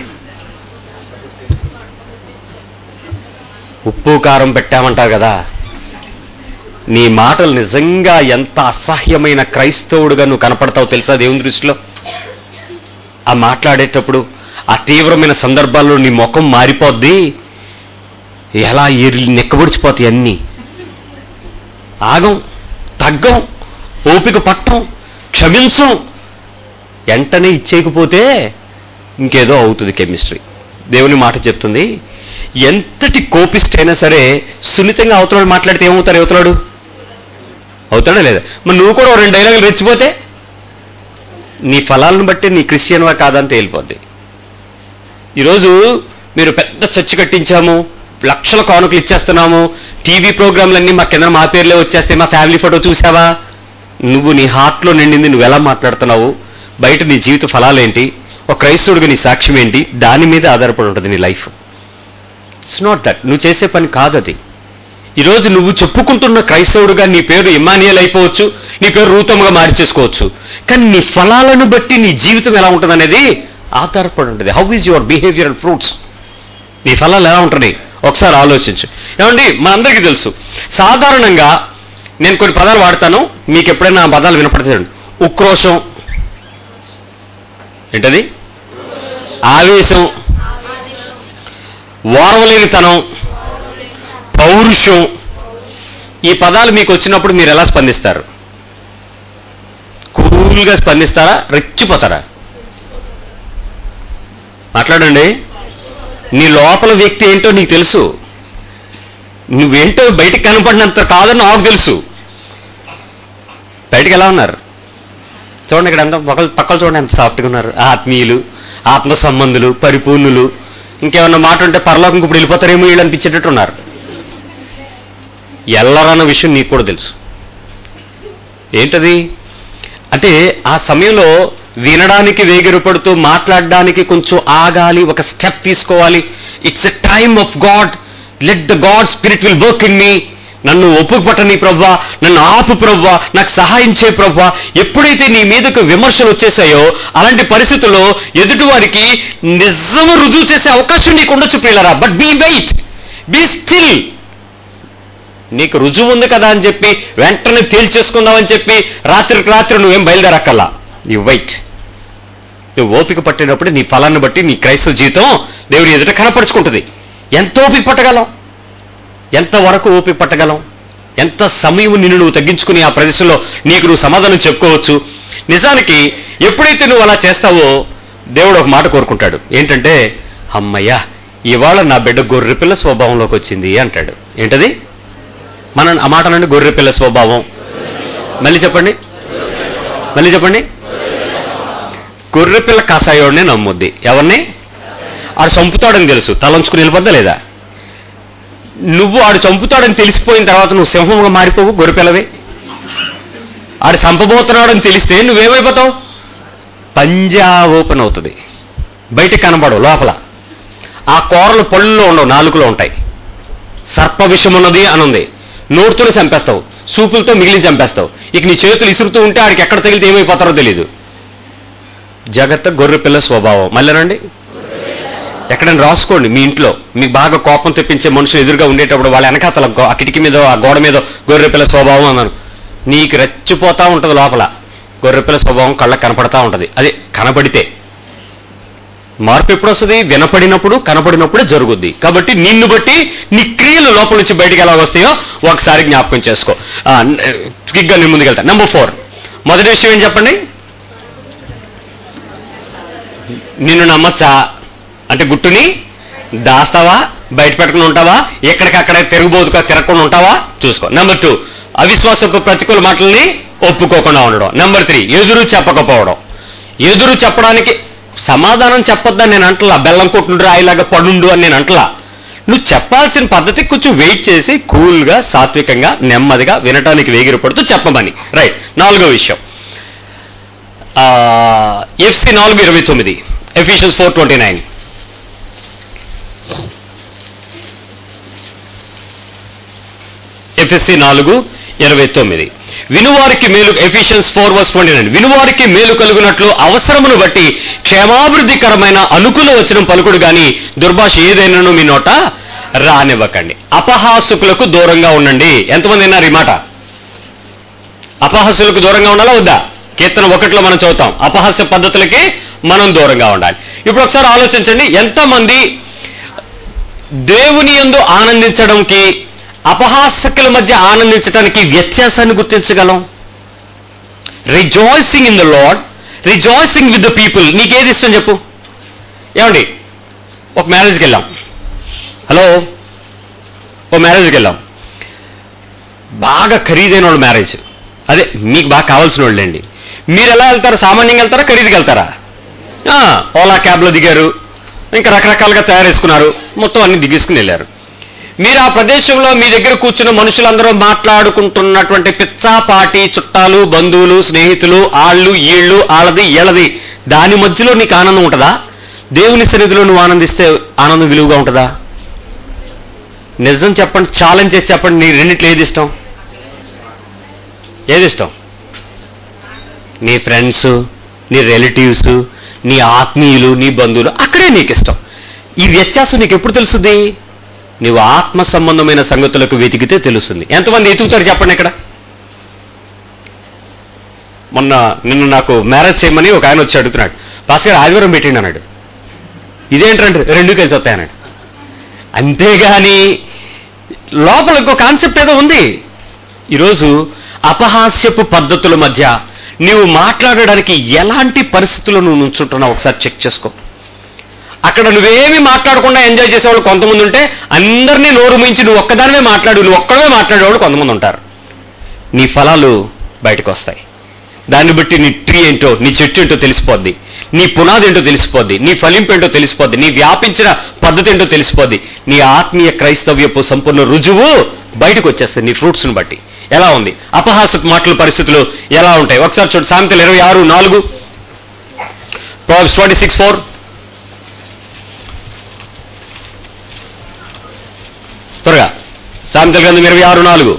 ఉప్పు కారం పెట్టామంటారు కదా నీ మాటలు నిజంగా ఎంత అసహ్యమైన క్రైస్తవుడుగా నువ్వు కనపడతావు తెలుసా దేవుని దృష్టిలో ఆ మాట్లాడేటప్పుడు ఆ తీవ్రమైన సందర్భాల్లో నీ ముఖం మారిపోద్ది ఎలా ఎర్రి నెక్కబడిచిపోతాయి అన్నీ ఆగం తగ్గం ఓపిక పట్టం క్షమించం వెంటనే ఇచ్చేయకపోతే ఇంకేదో అవుతుంది కెమిస్ట్రీ దేవుని మాట చెప్తుంది ఎంతటి కోపిష్టైనా సరే సున్నితంగా అవతలాడు మాట్లాడితే ఏమవుతారు అవతలాడు అవుతాడా లేదా మరి నువ్వు కూడా ఓ రెండు డైలాగులు రెచ్చిపోతే నీ ఫలాలను బట్టి నీ క్రిస్టియన్వా కాదని తేలిపోద్ది ఈరోజు మీరు పెద్ద చర్చి కట్టించాము లక్షల కానుకలు ఇచ్చేస్తున్నాము టీవీ ప్రోగ్రాంలన్నీ మా కింద మా పేర్లే వచ్చేస్తే మా ఫ్యామిలీ ఫోటో చూసావా నువ్వు నీ హార్ట్లో నిండింది నువ్వు ఎలా మాట్లాడుతున్నావు బయట నీ జీవిత ఫలాలేంటి ఒక క్రైస్తవుడిగా నీ సాక్ష్యం ఏంటి దాని మీద ఆధారపడి ఉంటుంది నీ లైఫ్ ఇట్స్ నాట్ దట్ నువ్వు చేసే పని కాదు అది ఈరోజు నువ్వు చెప్పుకుంటున్న క్రైస్తవుడుగా నీ పేరు ఇమానియల్ అయిపోవచ్చు నీ పేరు రూతముగా మార్చేసుకోవచ్చు కానీ నీ ఫలాలను బట్టి నీ జీవితం ఎలా ఉంటుంది అనేది ఆధారపడి ఉంటుంది how is your behaviour and fruits నీ ఫలాలు ఎలా ఉంటున్నాయి ఒకసారి ఆలోచించు ఏమండి మనందరికీ తెలుసు సాధారణంగా నేను కొన్ని పదాలు వాడతాను మీకు ఎప్పుడైనా ఆ పదాలు వినపడతాయండి ఉక్రోషం ఏంటది ఆవేశం ఓర్వలేనితనం పౌరుషం ఈ పదాలు మీకు వచ్చినప్పుడు మీరు ఎలా స్పందిస్తారు కూల్గా స్పందిస్తారా రెచ్చిపోతారా మాట్లాడండి నీ లోపల వ్యక్తి ఏంటో నీకు తెలుసు నువ్వేంటో బయటికి కనపడినంత కాదని నాకు తెలుసు బయటికి ఎలా ఉన్నారు చూడండి ఇక్కడ అంతా పక్కల పక్కలు చూడండి ఎంత సాఫ్ట్గా ఉన్నారు ఆత్మీయులు ఆత్మ సంబంధులు పరిపూర్ణులు ఇంకేమన్నా మాట ఉంటే పరలోకం ఇప్పుడు వెళ్ళిపోతారేమో వీళ్ళు అనిపించేటట్టు ఉన్నారు ఎల్లరన్న విషయం నీకు కూడా తెలుసు ఏంటది అంటే ఆ సమయంలో వినడానికి వేగిరపడుతూ మాట్లాడడానికి కొంచెం ఆగాలి ఒక స్టెప్ తీసుకోవాలి it's a time of God let the God spirit will work in me నన్ను ఒప్పుపట్టని ప్రవ్వా నన్ను ఆపు ప్రవ్వా నాకు సహాయం చే ప్రవ్వా ఎప్పుడైతే నీ మీదకు విమర్శలు వచ్చేసాయో అలాంటి పరిస్థితుల్లో ఎదుటివారికి నిజము రుజువు చేసే అవకాశం నీకు ఉండొచ్చు ప్రియులరా but be wait be still నీకు రుజువు ఉంది కదా అని చెప్పి వెంటనే తేల్చేసుకుందామని చెప్పి రాత్రికి రాత్రి నువ్వేం బయలుదేరక్కల్లా యు వెయిట్ నువ్వు ఓపిక పట్టినప్పుడు నీ ఫలాన్ని బట్టి నీ క్రైస్తవ జీవితం దేవుడి ఎదుట కనపరుచుకుంటుంది ఎంత ఓపిక పట్టగలం ఎంతవరకు ఓపిక పట్టగలం ఎంత సమయం నిన్ను నువ్వు తగ్గించుకుని ఆ ప్రదేశంలో నీకు నువ్వు సమాధానం చెప్పుకోవచ్చు నిజానికి ఎప్పుడైతే నువ్వు అలా చేస్తావో దేవుడు ఒక మాట కోరుకుంటాడు ఏంటంటే అమ్మయ్యా ఇవాళ నా బిడ్డ గొర్రెపిల్ల స్వభావంలోకి వచ్చింది అంటాడు ఏంటది మన ఆ మాట నుండి గొర్రెపిల్ల స్వభావం మళ్ళీ చెప్పండి మళ్ళీ చెప్పండి గొర్రెపిల్ల కాసాయోడిని నమ్ముద్ది ఎవరిని ఆడు చంపుతాడని తెలుసు తలంచుకుని వెళ్ళిపోద్దా లేదా నువ్వు ఆడు చంపుతాడని తెలిసిపోయిన తర్వాత నువ్వు సింహంగా మారిపోవు గొర్రెపిల్లవే ఆడు చంపబోతున్నాడని తెలిస్తే నువ్వేమైపోతావు పంజా ఓపెన్ అవుతుంది బయటికి కనబడవు లోపల ఆ కూరలు పళ్ళులో ఉండవు నాలుగులో ఉంటాయి సర్ప విషం ఉన్నది అని ఉంది నోటుతోనే చంపేస్తావు సూపులతో మిగిలిన చంపేస్తావు ఇక నీ చేతులు ఇసురుతూ ఉంటే ఆడికి ఎక్కడ తగిలితే ఏమైపోతారో తెలియదు జగత్త గొర్రె పిల్ల స్వభావం మళ్ళీ రండి ఎక్కడైనా రాసుకోండి మీ ఇంట్లో మీకు బాగా కోపం తెప్పించే మనుషులు ఎదురుగా ఉండేటప్పుడు వాళ్ళ వెనకాతల గో- ఆ కిటికీ మీద ఆ గోడ మీద గొర్రె పిల్ల స్వభావం అన్నాను నీకు రెచ్చిపోతా ఉంటుంది లోపల గొర్రె పిల్ల స్వభావం కళ్ళకు కనపడతా ఉంటుంది అది కనపడితే మార్పు ఎప్పుడు వస్తుంది వినపడినప్పుడు కనపడినప్పుడే జరుగుద్ది కాబట్టి నిన్ను బట్టి నీ క్రియలు లోపల నుంచి బయటికి ఎలా వస్తాయో ఒకసారి జ్ఞాపకం చేసుకో ఆ, న- క్విక్గా నేను ముందుకెళ్తా నెంబర్ ఫోర్ మొదటి విషయం ఏం చెప్పండి నిన్ను నమ్మచ్చా అంటే గుట్టుని దాస్తావా బయట పెట్టుకుని ఉంటావా ఎక్కడికక్కడ తిరగబోతుగా తిరగకుండా ఉంటావా చూసుకో నెంబర్ టూ అవిశ్వాసపు ప్రతికూల మాటల్ని ఒప్పుకోకుండా ఉండడం నెంబర్ త్రీ ఎదురు చెప్పకపోవడం ఎదురు చెప్పడానికి సమాధానం చెప్పొద్దని నేను అంటలా బెల్లం కొట్టుండ్రు రాయిలాగా పడుండు అని నేను అంటలా నువ్వు చెప్పాల్సిన పద్ధతి కొంచెం వెయిట్ చేసి కూల్గా సాత్వికంగా నెమ్మదిగా వినటానికి వేగిరపడుతూ చెప్పమని రైట్ నాలుగో విషయం ఎఫ్సి నాలుగు ఇరవై తొమ్మిది ఎఫిషియన్స్ ఫోర్ ట్వంటీ నైన్ ఎఫ్ఎస్సి నాలుగు ఇరవై తొమ్మిది వినువారికి మేలు Ephesians four verse twenty nine వినువారికి మేలు కలుగునట్లు అవసరమును బట్టి క్షేమాభివృద్ధికరమైన అనుకూల వచనం పలుకుడు గాని దుర్భాష ఏదైనాను మీ నోట రానివ్వకండి అపహాసుకులకు దూరంగా ఉండండి ఎంతమంది విన్నారు ఈ మాట అపహాస్యులకు దూరంగా ఉండాలా వద్దా కీర్తన ఒకటిలో మనం చదువుతాం అపహాస్య పద్ధతులకి మనం దూరంగా ఉండాలి ఇప్పుడు ఒకసారి ఆలోచించండి ఎంతమంది దేవుని యందు ఆనందించడంకి అపహాసకుల మధ్య ఆనందించడానికి వ్యత్యాసాన్ని గుర్తించగలం rejoicing in the Lord rejoicing with the people నీకేది ఇష్టం చెప్పు ఏమండి ఒక మ్యారేజ్కి వెళ్ళాం హలో ఓ మ్యారేజ్కి వెళ్ళాం బాగా ఖరీదైన వాళ్ళు మ్యారేజ్ అదే మీకు బాగా కావాల్సిన వాళ్ళండి మీరు ఎలా వెళ్తారు సామాన్యంగా వెళ్తారా ఖరీదుకి వెళ్తారా ఆ, ఓలా క్యాబ్లో దిగారు ఇంకా రకరకాలుగా తయారు చేసుకున్నారు మొత్తం అన్ని దిగేసుకుని వెళ్ళారు మీరు ఆ ప్రదేశంలో మీ దగ్గర కూర్చున్న మనుషులందరూ మాట్లాడుకుంటున్నటువంటి పిచ్చాపాటి చుట్టాలు బంధువులు స్నేహితులు ఆళ్ళు ఈళ్ళు ఆళ్ళది ఈళ్ళది దాని మధ్యలో నీకు ఆనందం ఉంటుందా దేవుని సన్నిధిలో నువ్వు ఆనందిస్తే ఆనందం విలువగా ఉంటుందా నిజం చెప్పండి ఛాలెంజ్ చేసి చెప్పండి నీ రెండిట్లో ఏది ఇష్టం ఏది ఇష్టం నీ ఫ్రెండ్స్ నీ రిలేటివ్స్ నీ ఆత్మీయులు నీ బంధువులు అక్కడే నీకు ఇష్టం ఈ వ్యత్యాసం నీకు ఎప్పుడు తెలుస్తుంది నీవు ఆత్మ సంబంధమైన సంగతులకు వెతికితే తెలుస్తుంది ఎంతమంది ఎతుకుతారు చెప్పండి ఇక్కడ మొన్న నిన్న నాకు మ్యారేజ్ చేయమని ఒక ఆయన వచ్చి అడుగుతున్నాడు భాస్కర్ ఆదివారం పెట్టిండి అన్నాడు ఇదేంటంటే రెండు కలిసి వస్తాయన్నాడు అంతేగాని లోపల ఇంకో కాన్సెప్ట్ ఏదో ఉంది ఈరోజు అపహాస్యపు పద్ధతుల మధ్య నీవు మాట్లాడడానికి ఎలాంటి పరిస్థితుల్లో నువ్వు నుంచుంటున్నావు ఒకసారి చెక్ చేసుకో అక్కడ నువ్వేమి మాట్లాడకుండా ఎంజాయ్ చేసేవాళ్ళు కొంతమంది ఉంటే అందరినీ నోరు మించి నువ్వు ఒక్కదానివే మాట్లాడు నువ్వు ఒక్కడే మాట్లాడేవాళ్ళు కొంతమంది ఉంటారు నీ ఫలాలు బయటకు వస్తాయి దాన్ని బట్టి నీ ట్రీ ఏంటో నీ చెట్టు ఏంటో తెలిసిపోద్ది నీ పునాది ఏంటో తెలిసిపోద్ది నీ ఫలింపు ఏంటో తెలిసిపోద్ది నీ వ్యాపించిన పద్ధతి ఏంటో తెలిసిపోద్ది నీ ఆత్మీయ క్రైస్తవ్యపు సంపూర్ణ రుజువు బయటకు వచ్చేస్తుంది నీ ఫ్రూట్స్ను బట్టి ఎలా ఉంది అపహాసపు మాటల పరిస్థితులు ఎలా ఉంటాయి ఒకసారి చూడు సామెతలు ఇరవై ఆరు నాలుగు ట్వంటీ సిక్స్ ఫోర్ త్వరగా సామెతల గ్రంథం ఇరవై ఆరు నాలుగు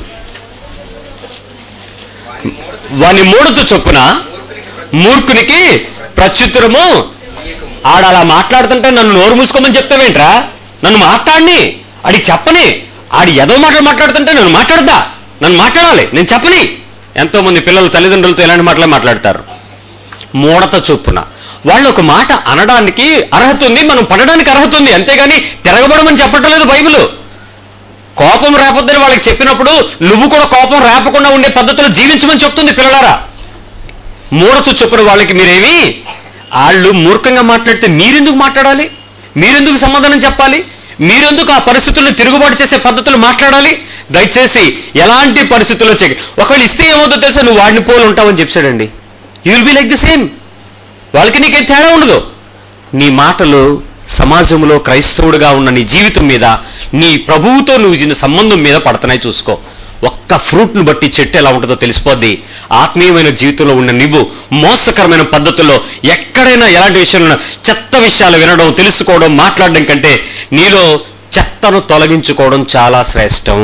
వాని మూడుతో చొప్పున మూర్ఖునికి ప్రత్యుత్తరము ఆడ అలా మాట్లాడుతుంటే నన్ను నోరు మూసుకోమని చెప్తావేంట్రా నన్ను మాట్లాడిని ఆడికి చెప్పని ఆడి ఏదో మాటలు మాట్లాడుతుంటే నన్ను మాట్లాడదా నన్ను మాట్లాడాలి నేను చెప్పని ఎంతో మంది పిల్లలు తల్లిదండ్రులతో ఎలాంటి మాటలే మాట్లాడతారు మూడత చొప్పున వాళ్ళు ఒక మాట అనడానికి అర్హత ఉంది మనం పడడానికి అర్హత ఉంది అంతేగాని తిరగబడమని చెప్పటం లేదు బైబిల్ కోపం రేపొద్దని వాళ్ళకి చెప్పినప్పుడు నువ్వు కూడా కోపం రేపకుండా ఉండే పద్ధతిలో జీవించమని చెప్తుంది పిల్లలారా మూడతు చొప్పున వాళ్ళకి మీరేమి వాళ్ళు మూర్ఖంగా మాట్లాడితే మీరెందుకు మాట్లాడాలి మీరెందుకు సమాధానం చెప్పాలి మీరెందుకు ఆ పరిస్థితులను తిరుగుబాటు చేసే పద్ధతులు మాట్లాడాలి దయచేసి ఎలాంటి పరిస్థితుల్లో చెక్ ఒకవేళ ఇస్తే ఏమవుతుందో తెలుసా నువ్వు వాడిని పోలు ఉంటావని చెప్పాడండి you will be like the same వాళ్ళకి నీకేం తేడా ఉండదు నీ మాటలు సమాజంలో క్రైస్తవుడిగా ఉన్న నీ జీవితం మీద నీ ప్రభువుతో నువ్వు చిన్న సంబంధం మీద పడుతున్నాయి చూసుకో ఒక్క ఫ్రూట్ను బట్టి చెట్టు ఎలా ఉంటుందో తెలిసిపోద్ది ఆత్మీయమైన జీవితంలో ఉన్న నువ్వు మోసకరమైన పద్ధతుల్లో ఎక్కడైనా ఎలాంటి విషయంలో చెత్త విషయాలు వినడం తెలుసుకోవడం మాట్లాడడం కంటే నీలో చెత్తను తొలగించుకోవడం చాలా శ్రేష్టం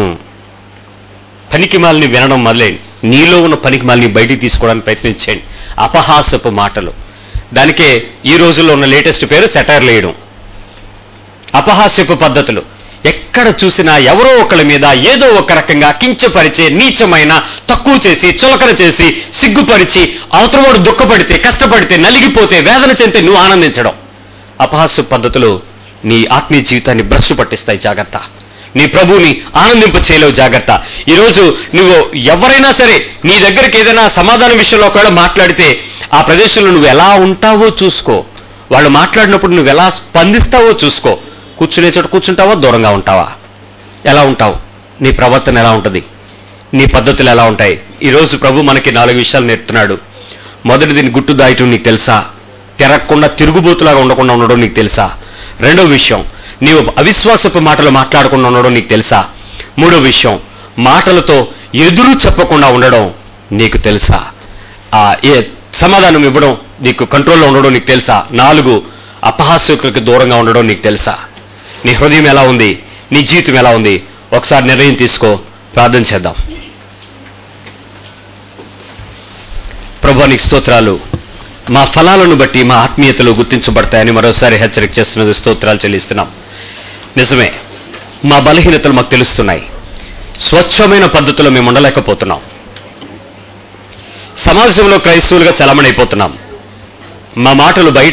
పనికిమాలిని వినడం మొదలై నీలో ఉన్న పనికిమాలిని బయటికి తీసుకోవడానికి ప్రయత్నించండి అపహాసపు మాటలు దానికే ఈ రోజుల్లో ఉన్న లేటెస్ట్ పేరు సెటైర్లు వేయడం అపహాస్యపు పద్ధతులు ఎక్కడ చూసినా ఎవరో ఒకళ్ళ మీద ఏదో ఒక రకంగా కించపరిచే నీచమైన తక్కువ చేసి చులకన చేసి సిగ్గుపరిచి అవతలవాడు దుఃఖపడితే కష్టపడితే నలిగిపోతే వేదన చెందితే నువ్వు ఆనందించడం అపహాస్య పద్ధతులు నీ ఆత్మీయ జీవితాన్ని భ్రష్టు పట్టిస్తాయి జాగ్రత్త నీ ప్రభువుని ఆనందింప చేయలేవు జాగ్రత్త ఈరోజు నువ్వు ఎవరైనా సరే నీ దగ్గరికి ఏదైనా సమాధానం విషయంలో ఒకవేళ మాట్లాడితే ఆ ప్రదేశంలో నువ్వు ఎలా ఉంటావో చూసుకో వాళ్ళు మాట్లాడినప్పుడు నువ్వు ఎలా స్పందిస్తావో చూసుకో కూర్చునే చోట కూర్చుంటావా దూరంగా ఉంటావా ఎలా ఉంటావు నీ ప్రవర్తన ఎలా ఉంటుంది నీ పద్ధతులు ఎలా ఉంటాయి ఈరోజు ప్రభు మనకి నాలుగు విషయాలు నేర్పుతున్నాడు మొదటిది నీ గుట్టు దాయటం నీకు తెలుసా తిరగకుండా తిరుగుబోతులాగా ఉండకుండా ఉండడం నీకు తెలుసా రెండో విషయం నీవు అవిశ్వాసపు మాటలు మాట్లాడకుండా ఉండడం నీకు తెలుసా మూడో విషయం మాటలతో ఎదురు చెప్పకుండా ఉండడం నీకు తెలుసా ఆ ఏ సమాధానం ఇవ్వడం నీకు కంట్రోల్లో ఉండడం నీకు తెలుసా నాలుగు అపహాస్యకులకు దూరంగా ఉండడం నీకు తెలుసా నీ హృదయం ఎలా ఉంది నీ జీవితం ఎలా ఉంది ఒకసారి నిర్ణయం తీసుకో ప్రార్థన చేద్దాం ప్రభా నీకు స్తోత్రాలు మా ఫలాలను బట్టి మా ఆత్మీయతలు గుర్తించబడతాయని మరోసారి హెచ్చరిక చేస్తున్నది స్తోత్రాలు చెల్లిస్తున్నాం నిజమే మా బలహీనతలు మాకు తెలుస్తున్నాయి స్వచ్ఛమైన పద్ధతిలో మేము ఉండలేకపోతున్నాం సమాజంలో క్రైస్తవులుగా చలమణైపోతున్నాం మా మాటలు బయట